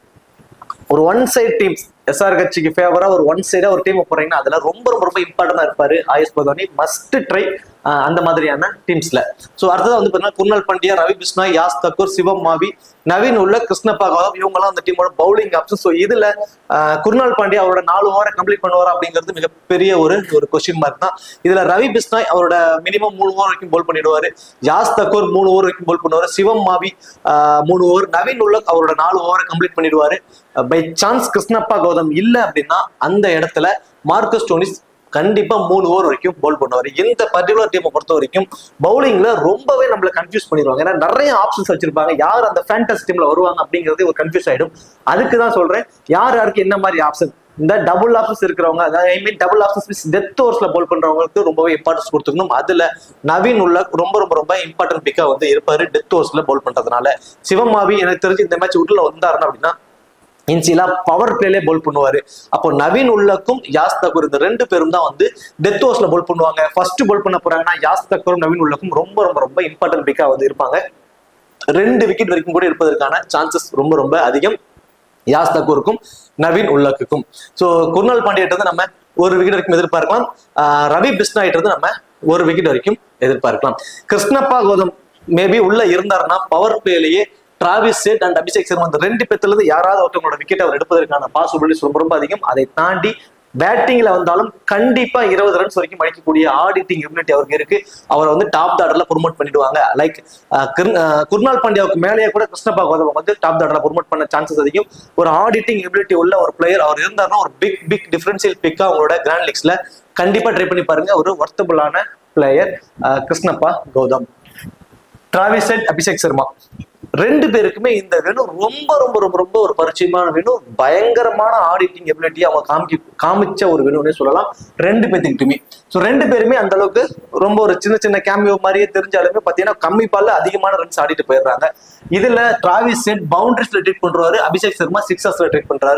ஒரு ஒன் சைடு டீம்ஸ் எஸ்ஆர் கட்சிக்கு ஃபேவரா ஒரு ஒன் சைடா ஒரு டீம் போறீங்கன்னா அதுல ரொம்ப ரொம்ப ரொம்ப இம்பார்ட்டன்டா இருப்பாரு ஆயுஷ் பதோனி மஸ்ட் ட்ரை அந்த மாதிரியான டீம்ஸ்ல ஸோ அடுத்தது வந்து பார்த்தீங்கன்னா குர்னல் பாண்டியா ரவி பிஸ்னாய் யாஸ் தக்கூர் சிவம் மாவி நவீன் உள்ள கிருஷ்ணப்பா கௌதம் இவங்கெல்லாம் அந்த டீமோட பவுலிங் ஆப்ஷன் ஸோ இதுல ஆஹ், குர்னால் பாண்டியா அவரோட நாலு ஓவரை கம்ப்ளீட் பண்ணுவாரா அப்படிங்கிறது மிகப்பெரிய ஒரு ஒரு கொஸ்டின் மார்க் தான் இதுல ரவி பிஸ்னாய் அவரோட மினிமம் மூணு ஓவர் வரைக்கும் போல் பண்ணிடுவாரு யாஸ் தக்கூர் மூணு ஓவர் வரைக்கும் போல் பண்ணுவாரு சிவம் மாவி ஆஹ், மூணு ஓவர் நவீன் உள்ள அவரோட நாலு ஓவரை கம்ப்ளீட் பண்ணிடுவாரு பை சான்ஸ் கிருஷ்ணப்பா கௌதம் இல்ல அப்படின்னா அந்த இடத்துல மார்க்கஸ் டோனிஸ் கண்டிப்பா மூணு ஓவர் வரைக்கும் பவுல் பண்ணுவாரு இந்த பர்டிகுலர் டீமை பொறுத்த வரைக்கும் பவுலிங்ல ரொம்பவே நம்மள கன்ஃபியூஸ் பண்ணிடுவாங்க ஏன்னா நிறைய ஆப்ஷன்ஸ் வச்சிருப்பாங்க யார் அந்த ஃபேண்டஸ் டீம்ல வருவாங்க அப்படிங்கறதே ஒரு கன்ஃபியூஸ் ஆயிடும் அதுக்கு தான் சொல்றேன் யார் யாருக்கு என்ன மாதிரி ஆப்ஷன் இந்த டபுள் ஆப்ஷன்ஸ் இருக்கிறவங்க அதாவது I mean double options means death ஓவர்ஸ்ல போல் பண்றவங்களுக்கு ரொம்பவே இம்பார்ட்டன்ஸ் கொடுத்துக்கணும் அதுல நவீன் உள்ள ரொம்ப ரொம்ப ரொம்ப இம்பார்ட்டன்ட் பிக்கா வந்து இருப்பாரு டெத் ஓவர்ஸ்ல போல் பண்றதுனால சிவமாவி எனக்கு தெரிஞ்சு இந்த மேட்ச் உள்ள வந்தாருன்னா அப்படின்னா இன்சிலா பவர் பிளேலே போல் பண்ணுவாரு அப்போ நவீன் உள்ளக்கும் யாஸ் தக்கூர் இந்த ரெண்டு பேரும் தான் வந்து டெத் ஓவர்ஸ்ல போல் பண்ணுவாங்க ஃபர்ஸ்ட் போல் பண்ண போறாங்கன்னா யாஸ் தக்கூரும் நவீன் உள்ளக்கும் ரொம்ப ரொம்ப ரொம்ப இம்பார்ட்டன்ட் பிக்கா வந்து இருப்பாங்க ரெண்டு விக்கெட் வரைக்கும் கூட இருப்பதற்கான சான்சஸ் ரொம்ப ரொம்ப அதிகம் யாஸ் தக்கூருக்கும் நவீன் உள்ளக்குக்கும் ஸோ குர்னால் பாண்டியிட்ட இருந்து நம்ம ஒரு விக்கெட் வரைக்கும் எதிர்பார்க்கலாம் ஆஹ் ரவி பிஸ்னாயிட்ட இருந்து நம்ம ஒரு விக்கெட் வரைக்கும் எதிர்பார்க்கலாம் கிருஷ்ணப்பா கௌதம் மேபி உள்ள இருந்தாருன்னா பவர் பிளேலேயே Travis Head and Abhishek Sharma அந்த ரெண்டு பேத்துல இருந்து யாராவது ஒருத்தவங்களோட விக்கெட் அவர் எடுப்பதற்கான பாசிபிலிட்டிஸ் ரொம்ப ரொம்ப அதிகம் அதை தாண்டி பேட்டிங்ல வந்தாலும் கண்டிப்பா இருபது ரன்ஸ் வரைக்கும் அடிக்கக்கூடிய ஆடிட்டிங் எபிலிட்டி அவருக்கு இருக்கு அவரை வந்து டாப் தாடர்ல ப்ரொமோட் பண்ணிடுவாங்க லைக் குர்னால் பாண்டியாவுக்கு மேலேயே கூட கிருஷ்ணப்பா கௌதம் வந்து டாப் தாடர்ல ப்ரொமோட் பண்ண சான்சஸ் அதிகம் ஒரு ஆடிட்டிங் எபிலிட்டி உள்ள ஒரு பிளேயர் அவர் இருந்தாருன்னா ஒரு பிக் பிக் டிஃபரன்சியல் பிக்கா அவங்களோட கிராண்ட் லீக்ஸ்ல கண்டிப்பா ட்ரை பண்ணி பாருங்க ஒரு ஒர்த்தபுளான player Krishnappa Gowtham Travis Head Abhishek Sharma ரெண்டு பேருக்குமே இந்த வேணு ரொம்ப ரொம்ப ரொம்ப ரொம்ப ஒரு பரிச்சயமான வேணு பயங்கரமான ஆடிட்டிங் எபிலிட்டி அவங்க காமிக்க காமிச்ச ஒரு வேணும்னே சொல்லலாம் ரெண்டு பேர்த்துக்கிட்டுமே ஸோ ரெண்டு பேருமே அந்த அளவுக்கு ரொம்ப ஒரு சின்ன சின்ன கேமியோ மாதிரியே தெரிஞ்சாலுமே பார்த்தீங்கன்னா கம்மி பால்ல அதிகமான ரன்ஸ் ஆடிட்டு போயிடுறாங்க இதுல டிராவிஸ் செட் பவுண்டரிஸ்ல ட்ரீட் பண்றாரு அபிஷேக் சர்மா சிக்ஸர்ஸ்ல ட்ரீட் பண்றாரு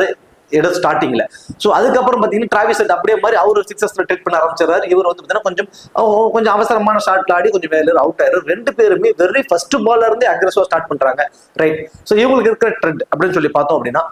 இடம் ஸ்டார்டிங்ல ஸோ அதுக்கப்புறம் பார்த்தீங்கன்னா டிராவிஸ் ஹெட் அப்படியே மாதிரி அவர் சிக்ஸஸ்ல ட்ரீட் பண்ண ஆரம்பிச்சிடறாரு இவர் வந்து பார்த்தீங்கன்னா கொஞ்சம் ஓ, கொஞ்சம் அவசரமான ஷாட்ல ஆடி கொஞ்சம் வேலை அவுட் ஆயிரு ரெண்டு பேருமே வெரி ஃபர்ஸ்ட் பால்ல இருந்தே அக்ரெசிவா ஸ்டார்ட் பண்றாங்க ரைட் ஸோ இவங்களுக்கு இருக்கிற ட்ரெண்ட் அப்படின்னு சொல்லி பார்த்தோம் அப்படின்னா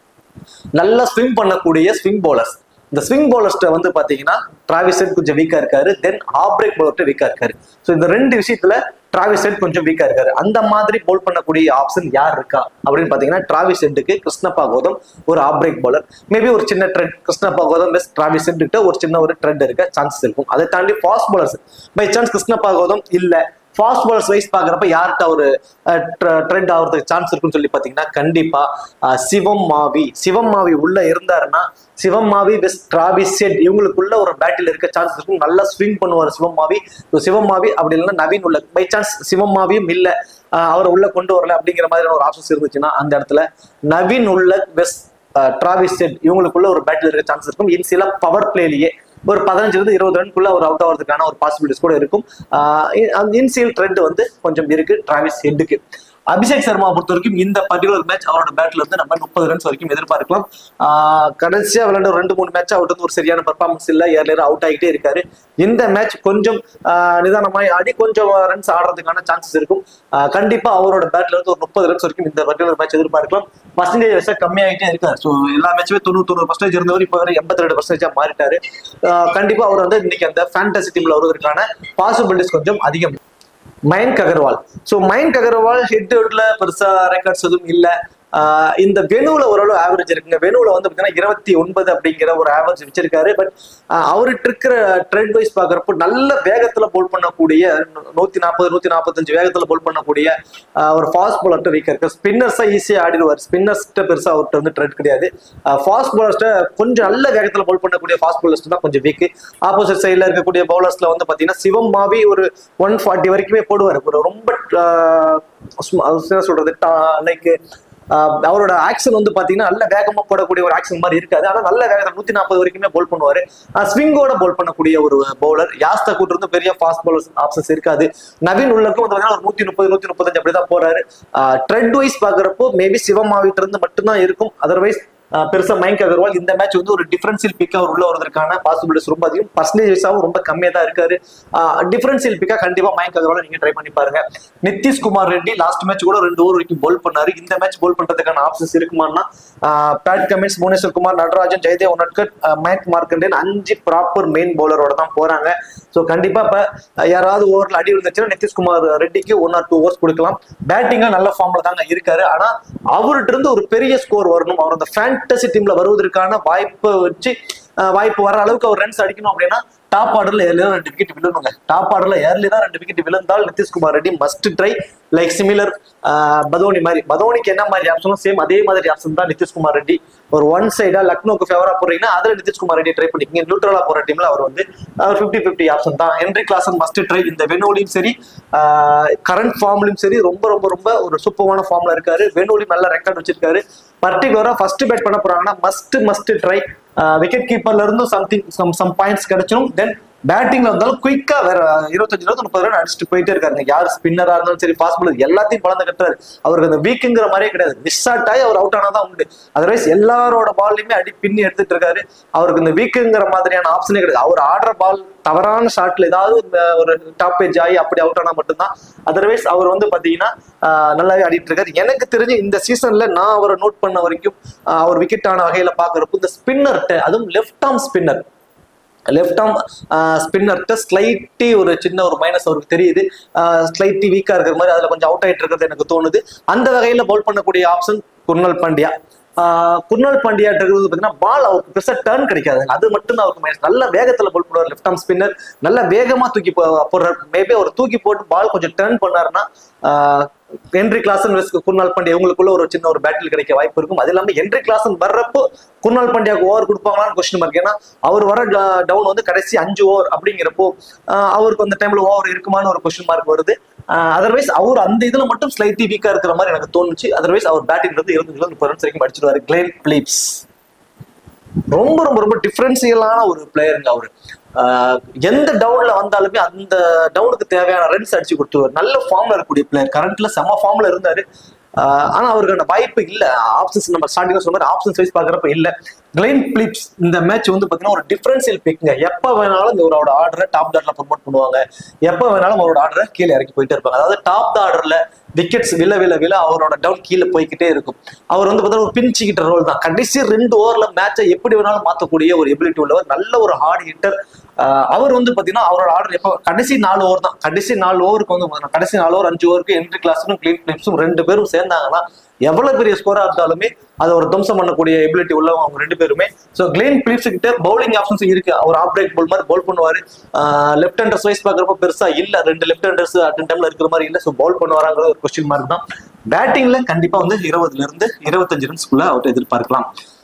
நல்லா ஸ்விங் பண்ணக்கூடிய ஸ்விங் bowlers இந்த ஸ்விங் பவுலர்ஸ்ட வந்து பாத்தீங்கன்னா டிராவிஸ் ஹெட் கொஞ்சம் வீக்கா இருக்காரு தென் ஆஃப் பிரேக் பவுலர்ட்ட வீக்கா இருக்காரு ஸோ இந்த ரெண்டு விஷயத்துல டிராவிஸ் ஹெட் கொஞ்சம் வீக்கா இருக்காரு அந்த மாதிரி போல் பண்ணக்கூடிய ஆப்ஷன் யார் இருக்கா அப்படின்னு பாத்தீங்கன்னா டிராவிஸ் ஹெட்டுக்கு கிருஷ்ணப்பா கௌதம் ஒரு ஆஃப் பிரேக் பவுலர் மேபி ஒரு சின்ன trend Krishnappa Gowtham best Travis Head கிட்ட ஒரு சின்ன ஒரு ட்ரெண்ட் இருக்க சான்சஸ் இருக்கும் அதை தாண்டி fast bowlers by chance Krishnappa Gowtham இல்ல ஃபாஸ்ட் பால்ஸ் வைஸ் பாக்குறப்ப யார்கிட்ட ஒரு ட்ரெண்ட் ஆகிறதுக்கு சான்ஸ் இருக்குன்னு சொல்லி பாத்தீங்கன்னா கண்டிப்பா அஹ், சிவம் மாவி சிவம் மாவி உள்ள இருந்தாருன்னா Shivam Mavi vs Travis Head இவங்களுக்குள்ள ஒரு பேட்டில் இருக்க சான்ஸ் இருக்கும் நல்லா ஸ்விங் பண்ணுவார் சிவம் மாவி So, சிவம் மாவி அப்படி இல்லைன்னா நவீன் உள்ள பை சான்ஸ் சிவம் மாவியும் இல்ல அஹ், அவரை உள்ள கொண்டு வரல அப்படிங்கிற மாதிரியான ஒரு ஆப்ஷன்ஸ் இருந்துச்சுன்னா அந்த இடத்துல நவீன் உள்ள வெஸ்ட் டிராவிஸ் செட் இவங்களுக்குள்ள ஒரு பேட்டில் இருக்க சான்ஸ் இருக்கும் இன் சில பவர் பிளேலயே ஒரு பதினஞ்சுல இருந்து இருபது ரன்குள்ள ஒரு அவுட் ஆகிறதுக்கான ஒரு பாசிபிலிட்டிஸ் கூட இருக்கும் இன்சியல் ட்ரெண்ட் வந்து கொஞ்சம் இருக்கு டிராவிஸ் ஹெட்டுக்கு அபிஷேக் சர்மா பொறுத்த வரைக்கும் இந்த பர்டிகுலர் மேட்ச் அவரோட பேட்ல இருந்து நம்ம முப்பது ரன்ஸ் வரைக்கும் எதிர்பார்க்கலாம் ஆஹ் கடைசியா விளையாண்ட ஒரு ரெண்டு மூணு மேட்ச் அவர்கிட்ட வந்து ஒரு சரியான பர்ஃபார்மன்ஸ் இல்ல ஏர்லியர் அவுட் ஆகிட்டே இருக்காரு இந்த மேட்ச் கொஞ்சம் ஆஹ் நிதானமாய் ஆடி கொஞ்சம் ரன்ஸ் ஆடுறதுக்கான சான்சஸ் இருக்கும் ஆஹ் கண்டிப்பா அவரோட பேட்ல இருந்து ஒரு முப்பது ரன்ஸ் வரைக்கும் இந்த பர்டிகுலர் மேட்ச் எதிர்பார்க்கலாம் பர்சன்டேஜ் வச்சா கம்மியாகிட்டே இருக்காரு ஸோ எல்லா மேட்சுமே தொண்ணூறு தொண்ணூறு பர்சன்டேஜ் இருந்தவர் இப்போ வரை எண்பத்தி ரெண்டு பர்சன்டேஜா மாறிட்டாரு ஆஹ் கண்டிப்பா அவர் வந்து இன்னைக்கு அந்த ஃபேண்டசி டீம்ல வருவதற்கான பாசிபிலிட்டிஸ் கொஞ்சம் அதிகம் மயங்க் அகர்வால் ஸோ மயங்க் அகர்வால் ஹெட் ஹெட்ல பெருசா ரெக்கார்ட்ஸ் எதுவும் இல்லை ஆஹ் இந்த வெனுவுல ஓரளவு ஆவரேஜ் இருக்குங்க வெனுவுல வந்து பார்த்தீங்கன்னா இருபத்தி ஒன்பது அப்படிங்கிற ஒரு ஆவரேஜ் வச்சிருக்காரு பட் அவர்கிட்ட இருக்கிற ட்ரெண்ட் வைஸ் பார்க்குறப்போ நல்ல வேகத்துல போல் பண்ணக்கூடிய நூத்தி நாற்பது நூத்தி நாற்பத்தஞ்சு வேகத்துல போல் பண்ணக்கூடிய ஆஹ் ஒரு ஃபாஸ்ட் பாலர்ட்ட வீக்கா இருக்கு ஸ்பின்னர்ஸா ஈஸியா ஆடிடுவார் ஸ்பின்னர்ஸ்ட்ட பெருசா அவர்கிட்ட வந்து ட்ரெண்ட் கிடையாது ஃபாஸ்ட் பாலர்ஸ்ட்ட கொஞ்சம் நல்ல வேகத்துல போல் பண்ணக்கூடிய ஃபாஸ்ட் பாலர்ஸ் தான் கொஞ்சம் வீக் ஆப்போசிட் சைட்ல இருக்கக்கூடிய பவுலர்ஸ்ல வந்து பாத்தீங்கன்னா சிவம் மாவி ஒரு ஒன் ஃபார்ட்டி வரைக்குமே போடுவார் ஒரு ரொம்ப ஆஹ் சும்மா- அது என்ன சொல்றது லைக் அவரோட ஆக்ஷன் வந்து பாத்தீங்கன்னா நல்ல வேகமா போடக்கூடிய ஒரு ஆக்ஷன் மாதிரி இருக்காது ஆனா நல்ல வேகத்தை நூத்தி நாற்பது வரைக்குமே போல் பண்ணுவாரு ஸ்விங்கோட போல் பண்ணக்கூடிய ஒரு பவுலர் யாஸ்தா கூட்டு இருந்து பெரிய ஃபாஸ்ட் பவுலர்ஸ் ஆப்ஷன்ஸ் இருக்காது நவீன் உள்ளக்கும் வந்து பாத்தீங்கன்னா ஒரு நூத்தி முப்பது நூத்தி முப்பத்தஞ்சு அப்படிதான் போறாரு ட்ரெண்ட் வைஸ் பாக்குறப்போ மேபி சிவமாவிட்ட இருந்து மட்டும்தான் இருக்கும் அதர்வைஸ் பெருசா மயங்க் அகர்வால் இந்த மேட்ச் வந்து ஒரு டிஃபரன்சியல் பிக் அவர் உள்ள வருவதற்கான பாசிபிலிட்டிஸ் ரொம்ப அதிகம் பர்சன்டேஜ் வைஸாவும் ரொம்ப கம்மியா தான் இருக்காரு டிஃபரன்சியல் பிக்கா கண்டிப்பா மயங்க் அகர்வால் நீங்க ட்ரை பண்ணி பாருங்க நிதிஷ்குமார் ரெட்டி லாஸ்ட் மேட்ச் கூட ரெண்டு ஓவர் வரைக்கும் போல் பண்ணாரு இந்த மேட்ச் போல் பண்றதுக்கான ஆப்ஷன்ஸ் இருக்குமான்னா பேட் கமின்ஸ் புவனேஸ்வர் குமார் நடராஜன் ஜெயதேவ் உனட்கட் மயங்க் மார்க்கண்டேன் அஞ்சு ப்ராப்பர் மெயின் பவுலரோட தான் போறாங்க ஸோ கண்டிப்பா இப்ப அஹ், யாராவது ஓவர்ல அடி விழுந்துச்சுன்னா நிதிஷ்குமார் ரெட்டிக்கு ஒன் ஆர் டூ ஓவர்ஸ் கொடுக்கலாம் பேட்டிங்ல நல்ல ஃபார்ம்ல தாங்க இருக்காரு ஆனா அவர்கிட்ட இருந்து ஒரு பெரிய ஸ்கோர் வரணும் அவர் அந்த ஃபேண்டசி டீம்ல வருவதற்கான வாய்ப்பை வச்சு அஹ், வாய்ப்பு வர அளவுக்கு அவர் ரன்ஸ் அடிக்கணும் அப்படின்னா டாப் ஆர்டர்ல ஏர்லி தான் ரெண்டு விக்கெட் விழுணுங்க டாப் ஆர்டர்ல ஏர்லி தான் ரெண்டு விக்கெட் விழுந்தால் Nitish Kumar Reddy must try like similar Badoni மாதிரி பதோனிக்கு என்ன மாதிரி ஆப்ஷனோ சேம் அதே மாதிரி ஆப்ஷன் தான் நிதிஷ்குமார் ரெட்டி ஒரு ஒன் சைடா லக்னோக்கு ஃபேவரா போறீங்கன்னா அதுல நிதிஷ்குமார் ரெட்டி ட்ரை பண்ணிக்கங்க நியூட்ரலா போற டீம்ல அவர் வந்து ஃபிஃப்டி ஃபிஃப்டி ஆப்ஷன் தான் ஹென்ரி கிளாசன் மஸ்ட் ட்ரை இந்த வெனோலியும் சரி கரண்ட் ஃபார்ம்லயும் சரி ரொம்ப ரொம்ப ரொம்ப ஒரு சூப்பரான ஃபார்ம்ல இருக்காரு வெனோலி நல்ல ரெக்கார்ட் வச்சிருக்காரு பர்டிகுலரா ஃபர்ஸ்ட் பேட் பண்ண போறாங்கன்னா மஸ்ட் மஸ்ட் ட்ரை விக்கெட் கீப்பர்ல இருந்தும் சம்திங் சம் சம் பாயிண்ட்ஸ் கிடைச்சிடும் தென் பேட்டிங்ல வந்தாலும் குயிக்கா வேற இருபத்தஞ்சு இருபத்தி முப்பது ரன் அடிச்சுட்டு போயிட்டே இருக்காருங்க யார் ஸ்பின்னரா இருந்தாலும் சரி ஃபாஸ்ட் பாலர் எல்லாத்தையும் பலந்து கட்டுறாரு அவருக்கு அந்த வீக்குங்கிற மாதிரியே கிடையாது மிஸ் அவுட் ஆகி அவர் அவுட் ஆனாதான் உண்டு அதர்வைஸ் எல்லாரோட பால்லையுமே அடி பின்னி எடுத்துட்டு இருக்காரு அவருக்கு இந்த வீக்குங்கிற மாதிரியான ஆப்ஷனே கிடையாது அவர் ஆடுற பால் தவறான ஷாட்ல ஏதாவது இந்த ஒரு டாப் ஏஜ் ஆகி அப்படி அவுட் ஆனா மட்டும்தான் அதர்வைஸ் அவர் வந்து பாத்தீங்கன்னா ஆஹ் நல்லாவே ஆடிட்டு இருக்காரு எனக்கு தெரிஞ்சு இந்த சீசன்ல நான் அவரை நோட் பண்ண வரைக்கும் ஆஹ் அவர் விக்கெட் ஆன வகையில பாக்குறப்போ இந்த ஸ்பின்னர்ட்ட அதுவும் left arm spinner left arm ஸ்பின்னர்கிட்ட ஸ்லைட்டி ஒரு சின்ன ஒரு மைனஸ் அவருக்கு தெரியுது ஸ்லைட்டி வீக்கா இருக்கிற மாதிரி அதுல கொஞ்சம் அவுட் ஆயிட்டு இருக்கிறது எனக்கு தோணுது அந்த வகையில பவுல் பண்ணக்கூடிய ஆப்ஷன் குர்னல் பாண்டியா ஆஹ் குர்னல் பாண்டியா இருக்கிறது பார்த்தீங்கன்னா பால் அவருக்கு பெருசா டர்ன் கிடைக்காது அது மட்டும் தான் அவருக்கு மைனஸ் நல்ல வேகத்துல போல் போடுவார் லெஃப்ட் ஆர்ம் ஸ்பின்னர் நல்ல வேகமா தூக்கி போ- போடுறார் மேபி அவர் தூக்கி போட்டு பால் கொஞ்சம் டர்ன் பண்ணாருன்னா ஆஹ் ஹென்ரி கிளாசன் வெஸ்ட் குர்னால் பாண்டியா இவங்களுக்குள்ள ஒரு சின்ன ஒரு பேட்டில் கிடைக்க வாய்ப்பு இருக்கும் அது இல்லாம ஹென்ரி கிளாசன் வர்றப்போ குர்னால் பாண்டியாவுக்கு ஓவர் கொடுப்பாங்களான்னு கொஸ்டின் மார்க் ஏன்னா அவர் வர டவுன் வந்து கடைசி அஞ்சு ஓவர் அப்படிங்கிறப்போ ஆஹ் அவருக்கு அந்த டைம்ல ஓவர் இருக்குமான்னு ஒரு கொஸ்டின் மார்க் வருது அதர்வைஸ் அவர் அந்த இதுல மட்டும் ஸ்லைட்லி வீக்கா இருக்கிற மாதிரி எனக்கு தோணுச்சு அதர்வைஸ் அவர் பேட்டிங் இருந்து இருபத்தஞ்சு முப்பது ரன்ஸ் வரைக்கும் அடிச்சிருவாரு கிளேன் பிலிப்ஸ் ரொம்ப ரொம்ப ரொம்ப டிஃபரன்சியலான ஒரு பிளேயருங்க அவரு ஆஹ் எந்த டவுன்ல வந்தாலுமே அந்த டவுனுக்கு தேவையான ரன்ஸ் அடிச்சு கொடுத்துருவார் நல்ல ஃபார்ம்ல இருக்கக்கூடிய பிளேயர் கரண்ட்ல செம ஃபார்ம்ல இருந்தாரு ஆஹ் ஆனா அவருக்கான வாய்ப்பு இல்ல ஆப்ஷன்ஸ் நம்ம ஸ்டார்டிங்ல சொன்ன மாதிரி ஆப்ஷன்ஸ் வைஸ் பாக்குறப்ப இல்ல கிளைன் பிலிப்ஸ் இந்த மேட்ச் வந்து பாத்தீங்கன்னா ஒரு டிஃபரன்சியல் பிக்ங்க எப்ப வேணாலும் இவரோட ஆர்டரை டாப் டாட்ல ப்ரொமோட் பண்ணுவாங்க எப்ப வேணாலும் அவரோட ஆர்டரை கீழே இறக்கி போயிட்டே இருப்பாங்க அதாவது டாப் ஆர்டர்ல விக்கெட்ஸ் வில வில வில அவரோட டவுன் கீழே போய்க்கிட்டே இருக்கும் அவர் வந்து பார்த்தீங்கன்னா ஒரு பின்ச்சிக்கிட்ட ரோல் தான் கடைசி ரெண்டு ஓவர்ல மேட்சை எப்படி வேணாலும் மாத்தக்கூடிய ஒரு எபிலிட்டி உள்ளவர் நல்ல ஒரு ஹார்ட் ஹிட்டர் அவர் வந்து பாத்தீங்கன்னா அவரோட ஆர்டர் எப்போ கடைசி நாலு ஓவர் தான் கடைசி நாலு ஓவருக்கு வந்து பாத்தீங்கன்னா கடைசி நாலு ஓவர் அஞ்சு ஓவருக்கு என்ட்ரி கிளாஸும் கிளீன் கிளிப்ஸும் ரெண்டு பேரும் சேர்ந்தாங்கன்னா எவ்வளவு பெரிய ஸ்கோரா இருந்தாலுமே அதை ஒரு துவம்சம் பண்ணக்கூடிய எபிலிட்டி உள்ளவங்க அவங்க ரெண்டு பேருமே ஸோ கிளீன் பிலிப்ஸ் கிட்ட பவுலிங் ஆப்ஷன்ஸ் இருக்கு அவர் ஆஃப் பிரேக் பால் மாதிரி பவுல் பண்ணுவாரு லெஃப்ட் ஹேண்டர்ஸ் வைஸ் பார்க்குறப்ப பெருசா இல்ல ரெண்டு லெஃப்ட் ஹேண்டர்ஸ் அட் டைம்ல இருக்கிற மாதிரி இல்ல ஸோ பவுல் பண்ணுவாராங்கிற ஒரு கொஸ்டின் மார்க் தான் பேட்டிங்ல கண்டிப்பா வந்து இருபதுல இருந்து இருபத்தஞ்சு ரன்ஸ்க்குள்ள அவர் எதிர்பார்க்கலாம்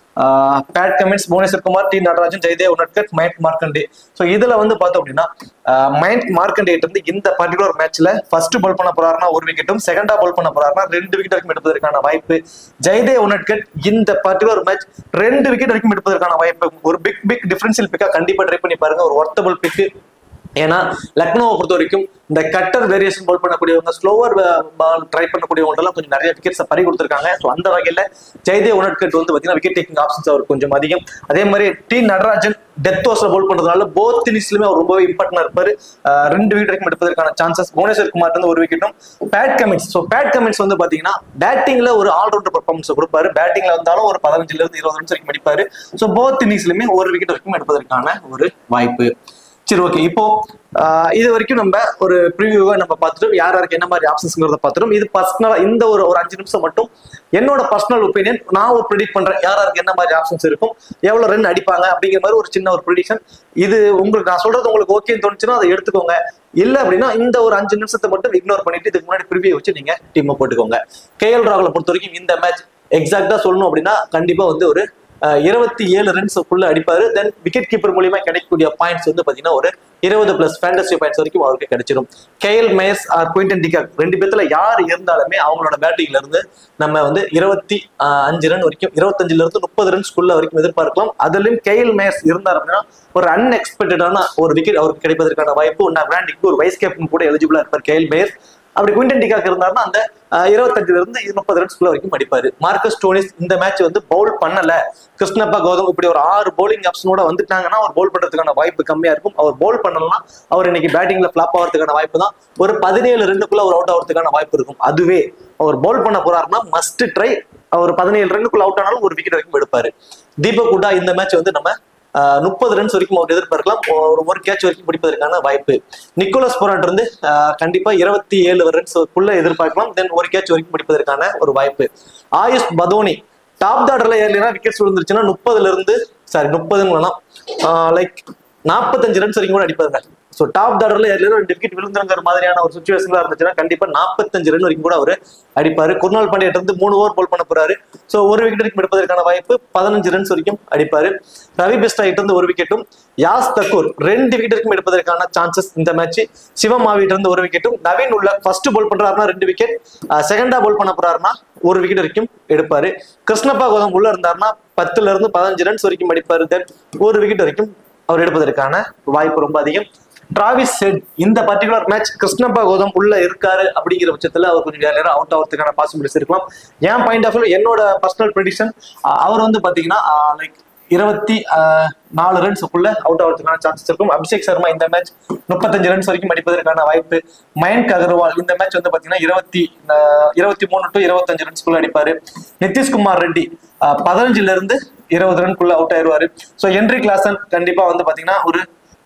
Pat Cummins Bhuvneshwar Kumar T Natarajan Jaydev Unadkat Mayank Markande so இதுல வந்து பார்த்தோம் அப்படின்னா மயங்க் மார்க்கண்டே இருந்து இந்த பர்டிகுலர் மேட்ச்ல ஃபர்ஸ்ட் பால் பண்ண போறாருன்னா ஒரு விக்கெட்டும் செகண்டா பால் பண்ண போறாருன்னா ரெண்டு விக்கெட் வரைக்கும் எடுப்பதற்கான வாய்ப்பு ஜெயதேவ் உனட்கட் இந்த பர்டிகுலர் மேட்ச் ரெண்டு விக்கெட் வரைக்கும் எடுப்பதற்கான வாய்ப்பு ஒரு பிக் பிக் டிஃபரன்சியல் பிக்கா கண்டிப்பா ட்ரை பண்ணி பாருங்க ஒரு ஒர்த்தபிள் பிக்கு ஏன்னா லக்னோவை பொறுத்த வரைக்கும் இந்த கட்டர் வேரியேஷன் பால் பண்ணக்கூடியவங்க ஸ்லோவர் பால் ட்ரை பண்ணக்கூடியவங்க எல்லாம் கொஞ்சம் நிறைய விக்கெட்ஸ் பறி கொடுத்துருக்காங்க ஸோ அந்த வகையில ஜெயதேவ் உனட்கட் வந்து பாத்தீங்கன்னா விக்கெட் டேக்கிங் ஆப்ஷன்ஸ் அவர் கொஞ்சம் அதிகம் அதே மாதிரி டி நடராஜன் டெத் ஓவர்ஸ்ல போல் பண்றதுனால போத் இன்னிங்ஸ்லுமே அவர் ரொம்பவே இம்பார்ட்டன்டா இருப்பாரு அஹ் ரெண்டு விக்கெட் வரைக்கும் எடுப்பதற்கான சான்சஸ் புவனேஸ்வர் குமார் வந்து ஒரு விக்கெட்டும் Pat Cummins so Pat Cummins வந்து பாத்தீங்கன்னா பேட்டிங்ல ஒரு ஆல்ரவுண்டர் பர்ஃபார்மன்ஸ் கொடுப்பாரு பேட்டிங்ல வந்தாலும் ஒரு பதினஞ்சுல இருந்து இருபது ரன்ஸ் வரைக்கும் அடிப்பாரு ஸோ போத் இன்னிங்ஸ்லுமே ஒரு விக்கெட் வரைக்கும் எடுப்பதற்கான ஒரு வாய்ப்பு சரி ஓகே இப்போ ஆஹ் இது வரைக்கும் நம்ம ஒரு ப்ரிவியூவை நம்ம பார்த்துட்டோம் யார் யாருக்கு என்ன மாதிரி ஆப்ஷன்ஸ்ங்கிறத பார்த்துட்டோம் இது பர்சனலா இந்த ஒரு ஒரு அஞ்சு நிமிஷம் மட்டும் என்னோட பர்சனல் ஒப்பீனியன் நான் ஒரு ப்ரிடிக் பண்றேன் யார் யாருக்கு என்ன மாதிரி ஆப்ஷன்ஸ் இருக்கும் எவ்வளவு ரன் அடிப்பாங்க அப்படிங்கிற மாதிரி ஒரு சின்ன ஒரு ப்ரிடிக்ஷன் இது உங்களுக்கு நான் சொல்றது உங்களுக்கு ஓகேன்னு தோணுச்சுன்னா அதை எடுத்துக்கோங்க இல்ல அப்படின்னா இந்த ஒரு அஞ்சு நிமிஷத்தை மட்டும் இக்னோர் பண்ணிட்டு இதுக்கு முன்னாடி ப்ரிவியூ வச்சு நீங்க டீமை போட்டுக்கோங்க கேஎல் ராகுலை பொறுத்த வரைக்கும் இந்த மேட்ச் எக்ஸாக்டா சொல்லணும் அப்படின்னா கண்டிப்பா வந்து ஒரு இருபத்தி ஏழு ரன்ஸ்க்குள்ள அடிப்பாரு தென் விக்கெட் கீப்பர் மூலியமா கிடைக்கக்கூடிய பாயிண்ட்ஸ் வந்து பாத்தீங்கன்னா ஒரு இருபது பிளஸ் ஃபேண்டசி பாயிண்ட்ஸ் வரைக்கும் அவருக்கு கிடைச்சிடும் Kyle Mayers or Quinton de Kock ரெண்டு பேத்துல யார் இருந்தாலுமே அவங்களோட பேட்டிங்ல இருந்து நம்ம வந்து இருபத்தி அஞ்சு ரன் வரைக்கும் இருபத்தஞ்சுல இருந்து முப்பது ரன்ஸ்க்குள்ள வரைக்கும் எதிர்பார்க்கலாம் அதுலயும் கேஎல் மேயர்ஸ் இருந்தார் அப்படின்னா ஒரு அன்எக்ஸ்பெக்டடான ஒரு விக்கெட் அவருக்கு கிடைப்பதற்கான வாய்ப்பு ஒன்னா பிராண்டிக்கு ஒரு வைஸ் கேப்டன் கூட எலிஜிபிளா இருப்பார் கேஎல் மேயர்ஸ் அப்படி குயின்டன் டிகாக் இருந்தாருன்னா அந்த இருபத்தஞ்சுல இருந்து முப்பது ரன்ஸ்குள்ள வரைக்கும் அடிப்பாரு மார்க்கஸ் டோனிஸ் இந்த மேட்ச் வந்து பவுல் பண்ணல கிருஷ்ணப்பா கௌதம் இப்படி ஒரு ஆறு பவுலிங் ஆப்ஷனோட வந்துட்டாங்கன்னா அவர் பவுல் பண்றதுக்கான வாய்ப்பு கம்மியா இருக்கும் அவர் பவுல் பண்ணலாம் அவர் இன்னைக்கு பேட்டிங்ல ஃபிளாப் ஆகிறதுக்கான வாய்ப்பு தான் ஒரு பதினேழு ரெண்டுக்குள்ள அவர் அவுட் ஆகிறதுக்கான வாய்ப்பு இருக்கும் அதுவே அவர் பவுல் பண்ண போறாருன்னா மஸ்ட் ட்ரை அவர் பதினேழு ரன்னுக்குள்ள அவுட் ஆனாலும் ஒரு விக்கெட் வரைக்கும் எடுப்பாரு தீபக் குட்டா இந்த மேட்ச் வந்து நம்ம முப்பது ரன்ஸ் வரைக்கும் அவர் எதிர்பார்க்கலாம் ஒரு ஒரு கேட்ச் வரைக்கும் பிடிப்பதற்கான வாய்ப்பு நிக்கோலஸ் போராட் இருந்து கண்டிப்பா இருபத்தி ஏழு ரன்ஸ்க்குள்ள எதிர்பார்க்கலாம் தென் ஒரு கேட்ச் வரைக்கும் பிடிப்பதற்கான ஒரு வாய்ப்பு ஆயுஷ் பதோனி டாப் தாடர்ல ஏர்லினா விக்கெட்ஸ் விழுந்துருச்சுன்னா முப்பதுல இருந்து சாரி முப்பதுன்னு லைக் நாற்பத்தஞ்சு ரன்ஸ் வரைக்கும் கூட அடிப்பாருங்க ஸோ டாப் தாடர்ல ஏர்லினா ரெண்டு விக்கெட் விழுந்துருங்கிற மாதிரியான ஒரு சுச்சுவேஷன்ல இருந்துச்சுன்னா கண்டிப்பா நாற்பத்தஞ்சு ரன் வரைக்கும் கூட அவர் அடிப்பாரு குர்னால் பாண்டியா இருந்து மூணு ஓவர் போல் பண்ண போறாரு ஸோ ஒரு விக்கெட் வரைக்கும் எடுப்பதற்கான வாய்ப்பு பதினஞ்சு ரன்ஸ் வரைக்கும் அடிப்பாரு ரவி பெஸ்டா இருந்து ஒரு விக்கெட்டும் யாஸ் தக்கூர் ரெண்டு விக்கெட் வரைக்கும் எடுப்பதற்கான சான்சஸ் இந்த மேட்ச் சிவமாவிட்ட இருந்து ஒரு விக்கெட்டும் நவீன் உள்ள ஃபர்ஸ்ட் போல் பண்றாருன்னா ரெண்டு விக்கெட் செகண்டா போல் பண்ண போறாருன்னா ஒரு விக்கெட் வரைக்கும் எடுப்பாரு கிருஷ்ணப்பா கோதம் உள்ள இருந்தாருன்னா பத்துல இருந்து பதினஞ்சு ரன்ஸ் வரைக்கும் அடிப்பாரு தென் ஒரு விக்கெட் வரைக்கும் அவர் எடுப்பதற்கான வாய்ப்பு ரொம்ப அதிகம் டிராவிஸ் செட் இந்த பர்டிகுலர் மேட்ச் கிருஷ்ணப்பா கௌதம் உள்ள இருக்காரு அப்படிங்கிற பட்சத்துல அவர் கொஞ்சம் நேரம் அவுட் ஆகிறதுக்கான பாசிபிலிட்டிஸ் இருக்கலாம் என் பாயிண்ட் ஆஃப் வியூ என்னோட பர்சனல் ப்ரெடிஷன் அவர் வந்து பாத்தீங்கன்னா லைக் இருபத்தி நாலு ரன்ஸுக்குள்ள அவுட் ஆகிறதுக்கான சான்சஸ் இருக்கும் அபிஷேக் சர்மா இந்த மேட்ச் முப்பத்தஞ்சு ரன்ஸ் வரைக்கும் அடிப்பதற்கான வாய்ப்பு மயங்க் அகர்வால் இந்த மேட்ச் வந்து பாத்தீங்கன்னா இருபத்தி இருபத்தி மூணு டு இருபத்தஞ்சு ரன்ஸ்குள்ள அடிப்பாரு நிதிஷ்குமார் ரெட்டி பதினஞ்சுல இருந்து இருபது ரன்குள்ள அவுட் ஆயிருவாரு ஸோ என்ட்ரி கிளாசன் கண்டிப்பா வந்து பாத்தீங்கன்னா ஒரு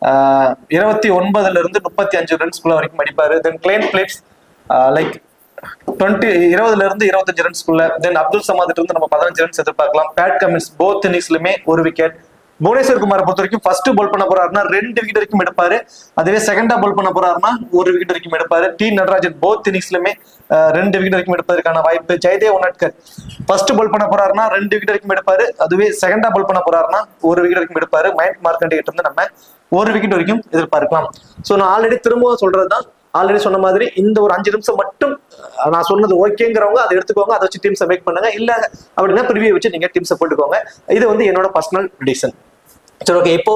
இருபத்தி ஒன்பதுல இருந்து முப்பத்தி அஞ்சு ரன்ஸ்குள்ள வரைக்கும் அடிப்பாரு then Glenn Phillips like twenty இருபதுல இருந்து இருபத்தஞ்சு ரன்ஸ்குள்ள தென் அப்துல் சமாத் இருந்து நம்ம பதினஞ்சு ரன்ஸ் எதிர்பார்க்கலாம் பேட் கமின்ஸ் போத் இன்னிங்ஸ்லுமே ஒரு விக்கெட் புவனேஸ்வர் குமாரை பொறுத்த வரைக்கும் ஃபர்ஸ்ட் பால் பண்ண போறாருன்னா ரெண்டு விக்கெட் வரைக்கும் எடுப்பாரு அதுவே செகண்டா பால் பண்ண போறாருன்னா ஒரு விக்கெட் வரைக்கும் எடுப்பாரு டி நடராஜன் போத் இன்னிங்ஸ்லுமே ரெண்டு விக்கெட் வரைக்கும் எடுப்பதற்கான வாய்ப்பு ஜெயதேவ் உனட்கர் ஃபர்ஸ்ட் பால் பண்ண போறாருன்னா ரெண்டு விக்கெட் வரைக்கும் எடுப்பாரு அதுவே செகண்டா பால் பண்ண போறாருன்னா ஒரு விக்கெட் வரைக்கும் எடுப்பாரு மயங்க் மார்க்கண்டே இருந்து நம்ம ஒரு விக்கெட் வரைக்கும் எதிர்பார்க்கலாம் ஸோ நான் ஆல்ரெடி திரும்பவும் சொல்றதுதான் ஆல்ரெடி சொன்ன மாதிரி இந்த ஒரு அஞ்சு நிமிஷம் மட்டும் நான் சொன்னது ஓகேங்கிறவங்க அதை எடுத்துக்கோங்க அதை வச்சு டீம்ஸை மேக் பண்ணுங்க இல்ல அப்படின்னா ப்ரிவியூ வச்சு நீங்க டீம்ஸை போட்டுக்கோங்க இது வந்து என்னோட பர்சனல் டிசிஷன் சரி ஓகே இப்போ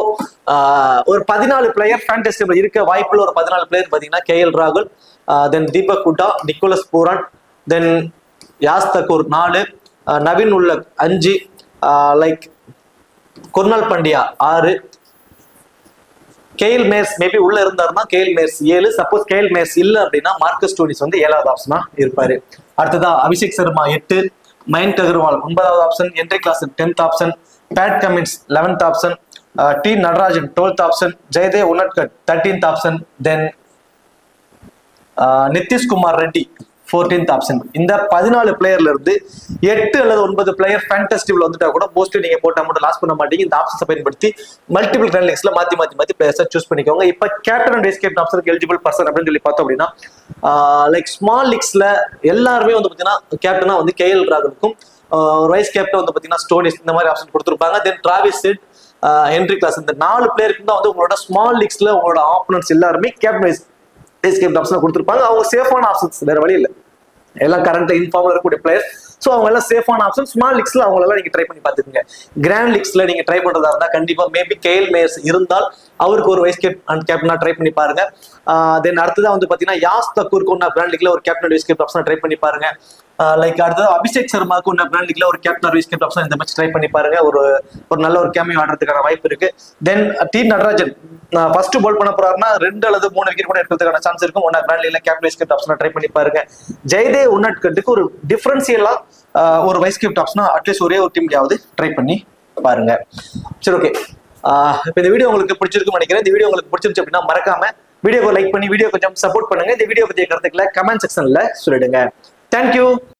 ஒரு பதினாலு பிளேயர் ஃபேண்டஸ் இருக்க வாய்ப்புள்ள ஒரு பதினாலு பிளேயர் பாத்தீங்கன்னா கே எல் ராகுல் then Deepak Hooda Nicholas Pooran then Yash Thakur நாலு ஆஹ் நவீன் உள்ள அஞ்சு லைக் குர்னல் பாண்டியா ஆறு கெயில் மேர்ஸ் மேபி உள்ள இருந்தாருன்னா கெயில் மேர்ஸ் ஏழு சப்போஸ் கெயில் மேர்ஸ் இல்ல அப்படின்னா மார்க்கஸ் டோனிஸ் வந்து ஏழாவது ஆப்ஷனா இருப்பாரு அடுத்ததா அபிஷேக் சர்மா எட்டு மயங்க் அகர்வால் ஒன்பதாவது option Henry Klaasen tenth option Pat Cummins eleventh option T Natarajan twelfth option Jaydev Unadkat thirteenth option then Nitish Kumar Reddy fourteenth option இந்த பதினாலு பிளேயர்ல இருந்து எட்டு அல்லது ஒன்பது பிளேயர் ஃபேண்டஸ்டிவ்ல வந்துட்டா கூட மோஸ்ட்லி நீங்க போட்ட அமௌண்ட் லாஸ் பண்ண மாட்டீங்க இந்த ஆப்ஷன்ஸை பயன்படுத்தி மல்டிபிள் ரன் லீக்ஸ்ல மாத்தி மாத்தி மாத்தி பிளேயர்ஸை சூஸ் பண்ணிக்கோங்க இப்போ கேப்டன் அண்ட் வைஸ் கேப்டன் ஆப்ஷனுக்கு எலிஜிபிள் பர்சன் அப்படின்னு சொல்லி பார்த்தோம் அப்படின்னா லைக் ஸ்மால் லீக்ஸ்ல எல்லாருமே வந்து பாத்தீங்கன்னா கேப்டனா வந்து கேஎல் ராகுலுக்கும் வைஸ் கேப்டன் வந்து பாத்தீங்கன்னா ஸ்டோனிஸ் இந்த மாதிரி ஆப்ஷன் கொடுத்துருப்பாங்க then Travis Head Henry Klaasen இந்த நாலு பிளேயருக்கு தான் வந்து உங்களோட ஸ்மால் லீக்ஸ்ல உங்களோட ஆப்பனன்ஸ் எல்லாருமே கேப்டன் வைஸ் எஸ்கேப் ஆப்ஷன் கொடுத்துருப்பாங்க அவங்க சேஃபான ஆப்ஷன்ஸ் வேற வழி இல்லை எல்லாம் கரண்ட் இன்ஃபார்ம்ல இருக்கக்கூடிய பிளேயர் ஸோ அவங்க எல்லாம் சேஃபான ஆப்ஷன் ஸ்மால் லீக்ஸ்ல அவங்களெல்லாம் நீங்க ட்ரை பண்ணி பார்த்துக்கோங்க கிராண்ட் லீக்ஸ்ல நீங்க ட்ரை பண்றதா இருந்தா கண்டிப்பா மேபி கேஎல் மேயர்ஸ் இருந்தால் அவருக்கு ஒரு வைஸ் கேப் அண்ட் கேப்டனா ட்ரை பண்ணி பாருங்க தென் அடுத்ததா வந்து பாத்தீங்கன்னா யாஸ் தக்கூருக்கு ஒன்னா கிராண்ட் லீக்ல ஒரு கேப்டன் வைஸ் கேப் ஆப்ஷனா ட்ரை பண்ணி பாருங்க லைக் அடுத்தது அபிஷேக் சர்மாவுக்கு ஒன்று பிராண்ட் லீக்ல ஒரு கேப்டன் வைஸ் கேப்டன் ஆப்ஷன் இந்த மேட்ச் ட்ரை பண்ணி பாருங்க ஒரு ஒரு நல்ல ஒரு கேமியோ ஆடுறதுக்கான வாய்ப்பு இருக்கு then T Natarajan first ball பண்ண போறாருன்னா ரெண்டு அல்லது மூணு விக்கெட் கூட எடுக்கிறதுக்கான சான்ஸ் இருக்கும் ஒன்னா பிராண்ட் லீக்ல கேப்டன் வைஸ் கேப்டன் ஆப்ஷனா ட்ரை பண்ணி பாருங்க ஜெயதேவ் உன்னட்கட்டுக்கு ஒரு டிஃபரன்சியலா ஒரு வைஸ் கேப்டன் ஆப்ஷனா அட்லீஸ்ட் ஒரே ஒரு டீம்லயாவது ட்ரை பண்ணி பாருங்க சரி ஓகே இப்போ இந்த வீடியோ உங்களுக்கு பிடிச்சிருக்குன்னு நினைக்கிறேன் இந்த வீடியோ உங்களுக்கு பிடிச்சிருச்சு அப்படின்னா மறக்காம வீடியோக்கு லைக் பண்ணி வீடியோ கொஞ்சம் சப்போர்ட் பண்ணுங்க இந்த வீடியோ பத்திய கருத்துக்களை கமெண்ட் செக்ஷன்ல சொல்லிடுங்க தேங்க்யூ